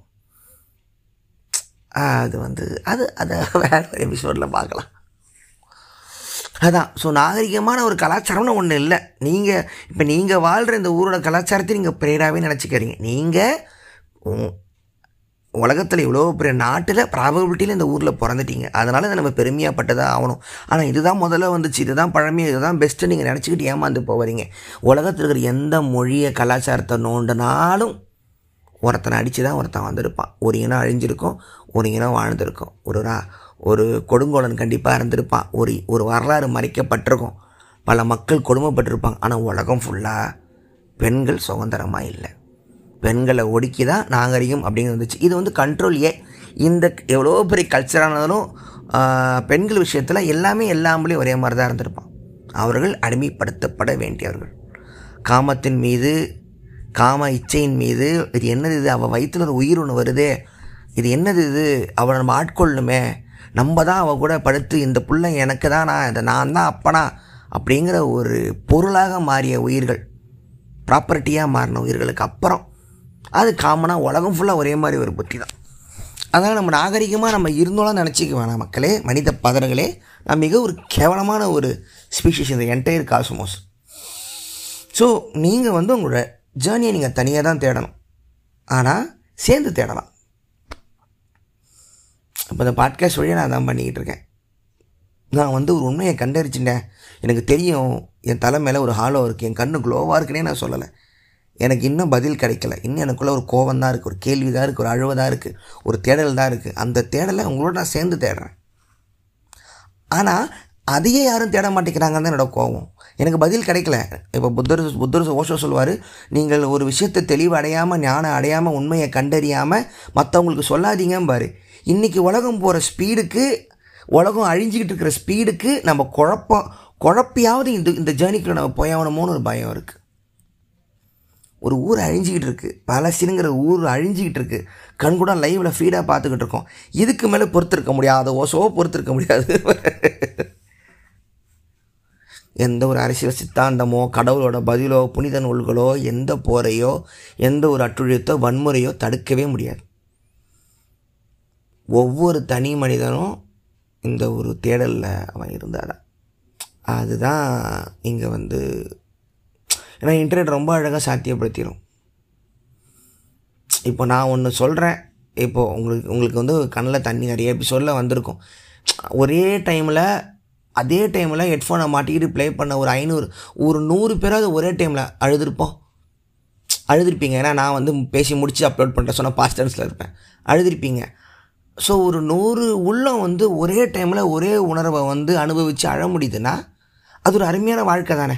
ஆ, அது வந்து அது அதை வேற ஒரு எபிசோடில் பார்க்கலாம் அதான் ஸோ நாகரிகமான ஒரு கலாச்சாரம்னு ஒன்று இல்லை நீங்கள் இப்போ நீங்கள் வாழ்கிற இந்த ஊரோட கலாச்சாரத்தை நீங்கள் பிரேராகவே நினச்சிக்கிறீங்க நீங்கள் உலகத்தில் இவ்வளோ பெரிய நாட்டில் ப்ராபபிலிட்டியில் இந்த ஊரில் பிறந்துட்டீங்க அதனால் இதை நம்ம பெருமையாப்பட்டதாக ஆகணும் ஆனால் இதுதான் முதல்ல வந்துச்சு இதுதான் பழமையாக இதுதான் பெஸ்ட்டு நீங்கள் நினச்சிக்கிட்டு ஏமாந்து போவீங்க உலகத்தில் இருக்கிற எந்த மொழியை கலாச்சாரத்தை நோண்டினாலும் ஒருத்தனை அடித்து தான் ஒருத்தன் வந்திருப்பான் ஒரு இனம் அழிஞ்சிருக்கும் ஒரு இனம் வாழ்ந்திருக்கும் ஒரு ரா- ஒரு கொடுங்கோலன் கண்டிப்பாக இருந்திருப்பான் ஒரு ஒரு வரலாறு மறைக்கப்பட்டிருக்கும் பல மக்கள் கொடுமைப்பட்டிருப்பாங்க ஆனால் உலகம் ஃபுல்லாக பெண்கள் சுதந்திரமாக இல்லை பெண்களை ஒடுக்கி தான் நாகரிகம் அப்படிங்கிறது வந்துச்சு இது வந்து கண்ட்ரோல் ஏ இந்த எவ்வளோ பெரிய கல்ச்சரானதும் பெண்கள் விஷயத்தில் எல்லாமே எல்லாம்பளையும் ஒரே மாதிரி தான் இருந்திருப்பான் அவர்கள் அடிமைப்படுத்தப்பட வேண்டியவர்கள் காமத்தின் மீது காம இச்சையின் மீது இது என்னது இது அவள் வயிற்றுல ஒரு உயிர் ஒன்று வருதே இது என்னது இது அவளை நம்ம ஆட்கொள்ளணுமே நம்ம தான் அவள் கூட படுத்து இந்த புள்ள எனக்கு தான் நான் இதை நான் தான் அப்பனா அப்படிங்கிற ஒரு பொருளாக மாறிய உயிர்கள் ப்ராப்பர்ட்டியாக மாறின உயிர்களுக்கு அப்புறம் அது காமனாக உலகம் ஃபுல்லாக ஒரே மாதிரி ஒரு புத்தி தான் அதனால் நம்ம நாகரிகமாக நம்ம இருந்தோம்லாம் நினச்சிக்க வேணாம் மக்களே மனித பதர்களே நான் மிக ஒரு கேவலமான ஒரு ஸ்பீஷிஸ் இந்த என்டையர் காஸ்மோஸ் ஸோ நீங்கள் வந்து உங்களோட ஜேர்னியை நீங்கள் தனியாக தான் தேடணும் ஆனால் சேர்ந்து தேடலாம் இப்போ இந்த பாட்காஸ்ட் வழியாக நான் தான் பண்ணிக்கிட்டு இருக்கேன் நான் வந்து ஒரு உண்மையை கண்டறிச்சிட்டேன் எனக்கு தெரியும் என் தலை மேலே ஒரு ஹாலோ இருக்குது என் கண்ணு க்ளோவாக இருக்குன்னே நான் சொல்லலை எனக்கு இன்னும் பதில் கிடைக்கல இன்னும் எனக்குள்ளே ஒரு கோவம் தான் இருக்குது ஒரு கேள்வி தான் இருக்குது ஒரு அழுவதாக இருக்குது ஒரு தேடல் தான் இருக்குது அந்த தேடலை உங்களோட நான் சேர்ந்து தேடுறேன் ஆனால் அதையே யாரும் தேட மாட்டேங்கிறாங்கன்னு தான் என்னோட கோவம் எனக்கு பதில் கிடைக்கல இப்போ புத்தர் புத்தர் ஓஷோ சொல்லுவார் நீங்கள் ஒரு விஷயத்தை தெளிவு அடையாமல் ஞானம் அடையாமல் உண்மையை கண்டறியாமல் மற்றவங்களுக்கு சொல்லாதீங்கன்னு பாரு இன்றைக்கி உலகம் போகிற ஸ்பீடுக்கு உலகம் அழிஞ்சிக்கிட்டு இருக்கிற ஸ்பீடுக்கு நம்ம குழப்பம் குழப்பியாவது இந்த இந்த ஜேர்னிக்குள்ள நம்ம போயாகணுமோன்னு ஒரு பயம் இருக்குது ஒரு ஊர் அழிஞ்சிக்கிட்டு இருக்கு பலசினுங்கிற ஊர் அழிஞ்சிக்கிட்டு இருக்கு கண் கூட லைவில் ஃபீடாக பார்த்துக்கிட்டு இருக்கோம் இதுக்கு மேலே பொறுத்திருக்க முடியாத ஓசோ பொறுத்திருக்க முடியாது எந்த ஒரு அரசியல் சித்தாந்தமோ கடவுளோட பதிலோ புனித நூல்களோ எந்த போரையோ எந்த ஒரு அட்டுழியத்தோ வன்முறையோ தடுக்கவே முடியாது ஒவ்வொரு தனி மனிதனும் இந்த ஒரு தேடலில் அவன் இருந்தாதான் அதுதான் இங்கே வந்து ஏன்னா இன்டர்நெட் ரொம்ப அழகாக சாத்தியப்படுத்திடும் இப்போ நான் ஒன்று சொல்கிறேன் இப்போ உங்களுக்கு உங்களுக்கு வந்து கண்ணில் தண்ணி நிறைய எபிசோடில் வந்திருக்கும் ஒரே டைமில் அதே டைமில் ஹெட்ஃபோனை மாட்டிக்கிட்டு ப்ளே பண்ண ஒரு ஐநூறு ஒரு நூறு பேராவது ஒரே டைமில் அழுதுருப்போம் அழுதுருப்பீங்க ஏன்னா நான் வந்து பேசி முடித்து அப்லோட் பண்ணுறேன் சொன்னால் பாஸ்ட் டென்ஸில் இருப்பேன் அழுதுருப்பீங்க ஸோ ஒரு நூறு உள்ளம் வந்து ஒரே டைமில் ஒரே உணர்வை வந்து அனுபவித்து அழ முடியுதுன்னா அது ஒரு அருமையான வாழ்க்கை தானே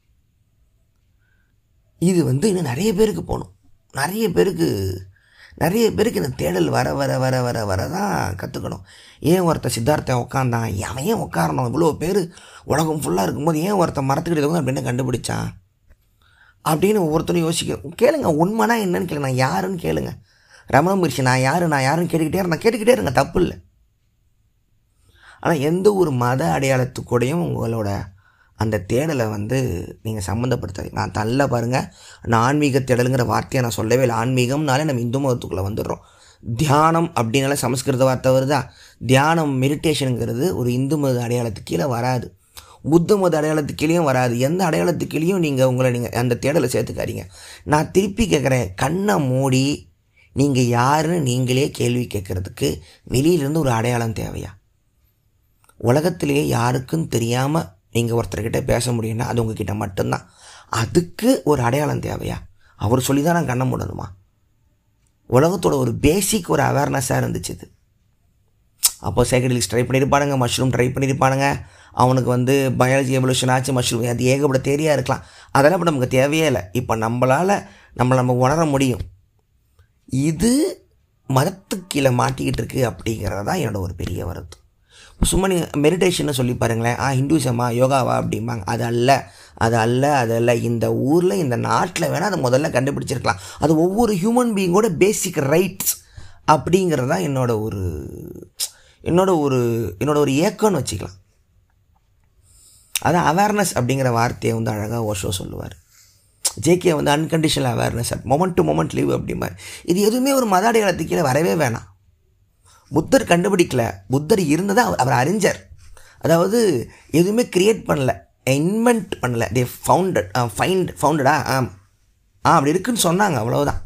இது வந்து இன்னும் நிறைய பேருக்கு போகணும் நிறைய பேருக்கு நிறைய பேருக்கு இந்த தேடல் வர வர வர வர வர தான் கற்றுக்கணும் ஏன் ஒருத்தன் சித்தார்த்தன் உட்காந்தான் அவன் ஏன் உட்காரணும் இவ்வளோ பேர் உலகம் ஃபுல்லாக இருக்கும்போது ஏன் ஒருத்தன் மரத்துக்கிட்ட இருக்கவங்க அப்படின்னு கண்டுபிடிச்சான் அப்படின்னு ஒவ்வொருத்தரும் யோசிக்க கேளுங்க உண்மைனா என்னன்னு கேளுங்க நான் யாருன்னு கேளுங்க ரமண மகிழ்ச்சி நான் யார் நான் யாருன்னு கேட்டுக்கிட்டே இருந்தேன் கேட்டுக்கிட்டே இருங்க தப்பு இல்லை ஆனால் எந்த ஒரு மத அடையாளத்துக்கூடையும் உங்களோட அந்த தேடலை வந்து நீங்கள் சம்மந்தப்படுத்தாதீங்க நான் தள்ள பாருங்கள் நான் ஆன்மீக தேடலுங்கிற வார்த்தையை நான் சொல்லவே இல்லை ஆன்மீகம்னாலே நம்ம இந்து மதத்துக்குள்ளே வந்துடுறோம் தியானம் அப்படின்னால சமஸ்கிருத வார்த்தை வருதா தியானம் மெடிடேஷனுங்கிறது ஒரு இந்து மத அடையாளத்துக்கு கீழே வராது புத்த மத அடையாளத்துக்கிலையும் வராது எந்த அடையாளத்துக்கிலையும் நீங்கள் உங்களை நீங்கள் அந்த தேடலை சேர்த்துக்காதீங்க நான் திருப்பி கேட்குறேன் கண்ணை மூடி நீங்கள் யாருன்னு நீங்களே கேள்வி கேட்குறதுக்கு வெளியிலேருந்து ஒரு அடையாளம் தேவையா உலகத்திலேயே யாருக்கும் தெரியாமல் நீங்கள் ஒருத்தர்கிட்ட பேச முடியும்னா அது உங்ககிட்ட மட்டும்தான் அதுக்கு ஒரு அடையாளம் தேவையா அவர் சொல்லி தான் நான் கண்ணை மூடணுமா உலகத்தோட ஒரு பேசிக் ஒரு அவேர்னஸாக இருந்துச்சு இது அப்போ சைக்கடிலிக்ஸ் ட்ரை பண்ணியிருப்பானுங்க மஷ்ரூம் ட்ரை பண்ணியிருப்பானுங்க அவனுக்கு வந்து பயாலஜி எவல்யூஷன் ஆச்சு மஷ்ரூம் அது ஏகப்பட்ட தேரியாக இருக்கலாம் அதெல்லாம் இப்போ நமக்கு தேவையே இல்லை இப்போ நம்மளால் நம்மளை நம்ம உணர முடியும் இது மதத்துக்கு கீழே மாட்டிக்கிட்டு இருக்கு அப்படிங்கிறது தான் என்னோட ஒரு பெரிய வருத்தம் சும்மா நீங்கள் மெடிடேஷன்னு சொல்லி பாருங்களேன் ஆ ஹிந்துசமா யோகாவா அப்படிம்பாங்க அது அல்ல அது அல்ல அது அல்ல இந்த ஊரில் இந்த நாட்டில் வேணால் அதை முதல்ல கண்டுபிடிச்சிருக்கலாம் அது ஒவ்வொரு ஹியூமன் பீயிங்கோட பேசிக் ரைட்ஸ் அப்படிங்கிறது தான் என்னோட ஒரு என்னோட ஒரு என்னோட ஒரு ஏக்கம்னு வச்சுக்கலாம் அதான் அவேர்னஸ் அப்படிங்கிற வார்த்தையை வந்து அழகாக ஓஷோ சொல்லுவார் ஜேகே வந்து unconditional awareness moment to moment leave அப்படிம்பார் இது எதுவுமே ஒரு மத அடையாளத்துக்கு கீழே வரவே வேணாம் புத்தர் கண்டுபிடிக்கல புத்தர் இருந்ததை அவர் அவர் அறிஞர் அதாவது எதுவுமே கிரியேட் பண்ணல இன்வென்ட் பண்ணல தே ஃபவுண்டட் ஃபைண்ட் ஃபவுண்டடா ஆம் ஆ அப்படி இருக்குன்னு சொன்னாங்க அவ்வளவுதான்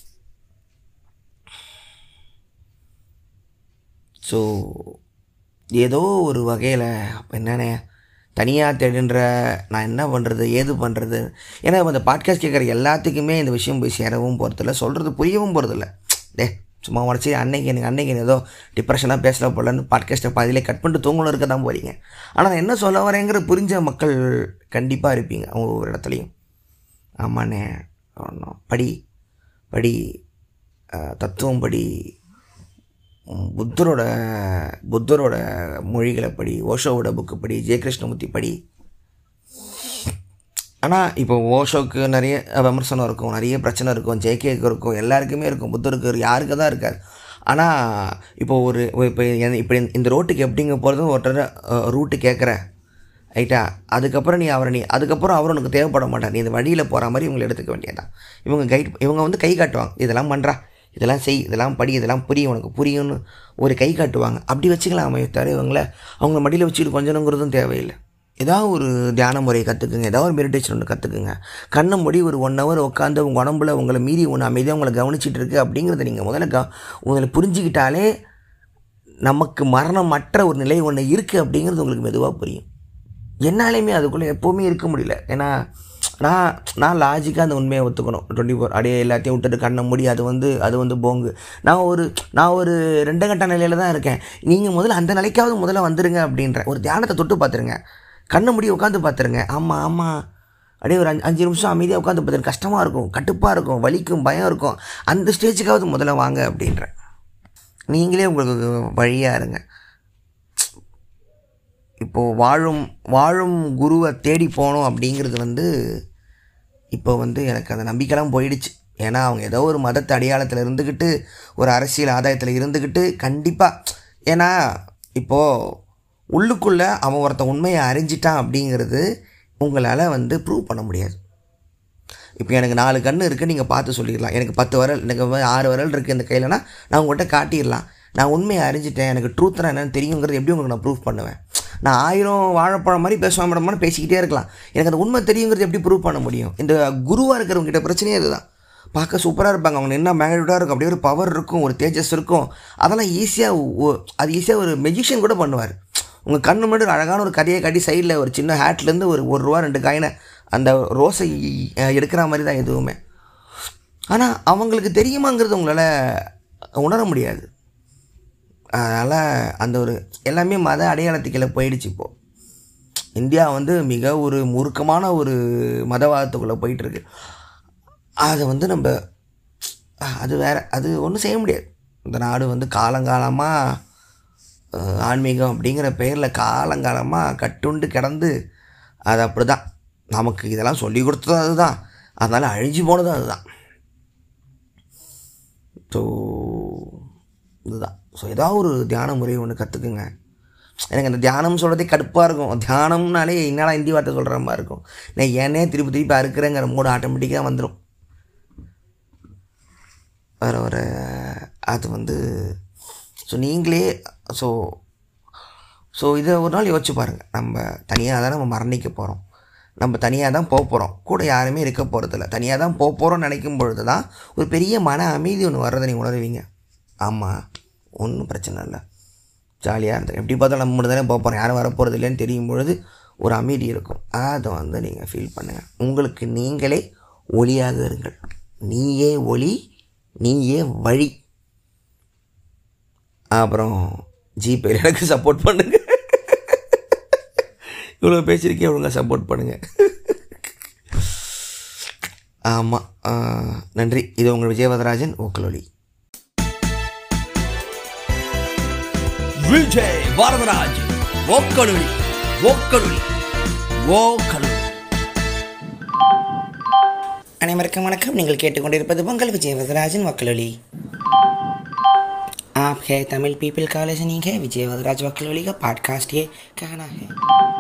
ஸோ ஏதோ ஒரு வகையில் என்னண்ணே தனியாக தேடுன்ற நான் என்ன பண்ணுறது ஏது பண்ணுறது ஏன்னா இந்த பாட்காஸ்ட் கேட்குற எல்லாத்துக்குமே இந்த விஷயம் போய் சேரவும் போகிறதில்ல சொல்கிறது புரியவும் போகிறதில்ல டே சும்மா உடச்சி அன்னைக்கு எனக்கு அன்னைக்கு ஏதோ டிப்ரெஷனாக பேசல போலன்னு பாட்காஸ்ட்டை பாதியிலே கட் பண்ணிட்டு தூங்கணும் இருக்க தான் போகிறீங்க ஆனால் நான் என்ன சொல்ல வரேங்கிற புரிஞ்ச மக்கள் கண்டிப்பாக இருப்பீங்க அவங்க ஒவ்வொரு இடத்துலையும் ஆமாண்ணே ஒன்றும் படி படி அஹ், தத்துவம் படி உம், புத்தரோட புத்தரோட மொழிகளை படி ஓஷோவோட புக்கு படி ஜெயகிருஷ்ணமூர்த்தி படி ஆனால் இப்போ ஓஷோக்கு நிறைய விமர்சனம் இருக்கும் நிறைய பிரச்சனை இருக்கும் ஜேகேக்கு இருக்கும் எல்லாருக்குமே இருக்கும் புத்தருக்கு இருக்கு, யாருக்கு தான் இருக்காது ஆனால் இப்போ ஒரு இப்போ இப்படி இந்த ரோட்டுக்கு எப்படிங்க போகிறது ஒருத்தர் ரூட்டு கேட்குற ரைட்டா அதுக்கப்புறம் நீ அவரை நீ அதுக்கப்புறம் அவர் உனக்கு தேவைப்பட மாட்டார் நீ இந்த வழியில் போகிற மாதிரி இவங்களை எடுத்துக்க வேண்டியதான் இவங்க கைட் இவங்க வந்து கை காட்டுவாங்க இதெல்லாம் பண்ணுறா இதெல்லாம் செய் இதெல்லாம் படி இதெல்லாம் புரியும் உனக்கு புரியும்னு ஒரு கை காட்டுவாங்க அப்படி வச்சுக்கலாம் அமைத்தார் இவங்கள அவங்க மடியில் வச்சுட்டு கொஞ்சணுங்கிறதும் தேவையில்லை ஏதாவது ஒரு தியான முறையை கற்றுக்குங்க ஏதாவது ஒரு மெடிடேஷன் ஒன்று கற்றுக்குங்க கண்ணை மூடி ஒரு ஒன் ஹவர் உட்காந்து உங்கள் உடம்புல உங்களை மீறி ஒன்று அமைதியாக உங்களை கவனிச்சிட்டு இருக்கு அப்படிங்கிறத நீங்கள் முதல்ல க உங்களை புரிஞ்சுக்கிட்டாலே நமக்கு மரணமற்ற ஒரு நிலை ஒன்று இருக்குது அப்படிங்கிறது உங்களுக்கு மெதுவாக புரியும் என்னாலையுமே அதுக்குள்ளே எப்போவுமே இருக்க முடியல ஏன்னா நான் நான் லாஜிக்காக அந்த உண்மையை ஒத்துக்கணும் டுவெண்ட்டி ஃபோர் அப்படியே எல்லாத்தையும் விட்டுட்டு கண்ணை மூடி அது வந்து அது வந்து போங்கு நான் ஒரு நான் ஒரு ரெண்டு கட்ட நிலையில் தான் இருக்கேன் நீங்கள் முதல்ல அந்த நிலைக்காவது முதல்ல வந்துருங்க அப்படின்ற ஒரு தியானத்தை தொட்டு பார்த்துருங்க கண்ணை மூடி உட்காந்து பார்த்துருங்க ஆமாம் ஆமாம் அப்படியே ஒரு அஞ்சு அஞ்சு நிமிஷம் அமைதியாக உட்காந்து பார்த்துருங்க கஷ்டமாக இருக்கும் கட்டுப்பாக இருக்கும் வலிக்கும் பயம் இருக்கும் அந்த ஸ்டேஜுக்காவது முதல்ல வாங்க அப்படின்றேன் நீங்களே உங்களுக்கு வழியாக இருங்க இப்போது வாழும் வாழும் குருவை தேடி போகணும் அப்படிங்கிறது வந்து இப்போ வந்து எனக்கு அந்த நம்பிக்கைலாம் போயிடுச்சு ஏன்னா அவங்க ஏதோ ஒரு மதத்து அடையாளத்தில் இருந்துக்கிட்டு ஒரு அரசியல் ஆதாயத்தில் இருந்துக்கிட்டு கண்டிப்பாக ஏன்னா இப்போது உள்ளுக்குள்ளே அவன் ஒருத்தன் உண்மையை அறிஞ்சிட்டான் அப்படிங்கிறது உங்களால் வந்து ப்ரூவ் பண்ண முடியாது இப்போ எனக்கு நாலு கண்ணு இருக்குது நீங்கள் பார்த்து சொல்லிடலாம் எனக்கு பத்து விரல் எனக்கு வந்து ஆறு விரல் இருக்குது இந்த கையிலனா நான் உங்கள்கிட்ட காட்டிடலாம் நான் உண்மையை அறிஞ்சிட்டேன் எனக்கு ட்ரூத்னா என்னன்னு தெரியுங்கிறது எப்படி உங்களுக்கு நான் ப்ரூவ் பண்ணுவேன் நான் ஆயிரம் வாழைப்பழம் மாதிரி பேசுவேன் மேடம்னு பேசிக்கிட்டே இருக்கலாம் எனக்கு அந்த உண்மை தெரியுங்கிறது எப்படி ப்ரூவ் பண்ண முடியும் இந்த குருவாக இருக்கிறவங்க கிட்ட பிரச்சனையே இதுதான் பார்க்க சூப்பராக இருப்பாங்க அவங்க என்ன மேக்னெட்டாக இருக்கும் அப்படியே ஒரு பவர் இருக்கும் ஒரு தேஜஸ் இருக்கும் அதெல்லாம் ஈஸியாக அது ஈஸியாக ஒரு மெஜிஷியன் கூட பண்ணுவார் உங்கள் கண்ணு முன்னாடி ஒரு அழகான ஒரு கதையை காட்டி சைடில் ஒரு சின்ன ஹேட்லேருந்து ஒரு ஒரு ரூபா ரெண்டு காயினை அந்த ரோஸை அஹ், எடுக்கிற மாதிரி தான் எதுவுமே ஆனால் அவங்களுக்கு தெரியுமாங்கிறது உங்களால் உணர முடியாது அதனால் அந்த ஒரு எல்லாமே மத அடையாளத்துக்குள்ளே போயிடுச்சு இப்போது இந்தியா வந்து மிக ஒரு முறுக்கமான ஒரு மதவாதத்துக்குள்ளே போயிட்டுருக்கு அதை வந்து நம்ம அது வேற அது ஒன்றும் செய்ய முடியாது இந்த நாடு வந்து காலங்காலமாக அஹ், ஆன்மீகம் அப்படிங்கிற பெயரில் காலங்காலமாக கட்டுண்டு கிடந்து அது அப்படி தான் நமக்கு இதெல்லாம் சொல்லி கொடுத்ததும் அதுதான் அதனால் அழிஞ்சு போனதும் அதுதான் ஸோ இதுதான் ஸோ ஏதாவது ஒரு தியான முறை ஒன்று கற்றுக்குங்க எனக்கு அந்த தியானம் சொல்கிறதே கடுப்பாக இருக்கும் தியானம்னாலே என்னடா ஹிந்தி வார்த்தை சொல்கிற மாதிரி இருக்கும் நான் ஏனே திருப்பி திருப்பி அறுக்கிறேங்கிற மூடு ஆட்டோமேட்டிக்காக வந்துடும் வர வர அது வந்து ஸோ நீங்களே ஸோ ஸோ இதை ஒரு நாள் யோசிச்சு பாருங்கள் நம்ம தனியாக தான் நம்ம மரணிக்க போகிறோம் நம்ம தனியாக தான் போக போகிறோம் கூட யாருமே இருக்க போகிறதில்ல தனியாக தான் போக போகிறோம்னு நினைக்கும் பொழுது தான் ஒரு பெரிய மன அமைதி ஒன்று வர்றதை நீங்கள் உணருவீங்க ஆமாம் ஒன்றும் பிரச்சனை இல்லை ஜாலியாக இருந்தேன் எப்படி பார்த்தாலும் நம்ம மட்டும் தானே போக போகிறோம் யாரும் வர போகிறது இல்லைன்னு தெரியும் பொழுது ஒரு அமைதி இருக்கும் அதை வந்து நீங்கள் ஃபீல் பண்ணுங்கள் உங்களுக்கு நீங்களே ஒளியாக இருங்கள் நீயே ஒளி நீயே வழி அப்புறம் ஜிபேல எனக்கு சப்போர்ட் பண்ணுங்க இவ்வளோ பேசியிருக்கேன் ஒழுங்காக சப்போர்ட் பண்ணுங்க ஆமாம் நன்றி இது உங்கள் விஜயவதராஜன் ஓக்கலொலி விஜய் வரதராஜ் ஓக்கலுளி ஓக்கலுளி ஓக்கலுளி அனைவருக்கும் வணக்கம் நீங்கள் கேட்டுக்கொண்டிருப்பது பொங்கல் விஜய் வரதராஜன் वकलोली आप है तमिल पीपल कॉलेज नहीं है विजय वदराज वकलोली का पॉडकास्ट ये कहना है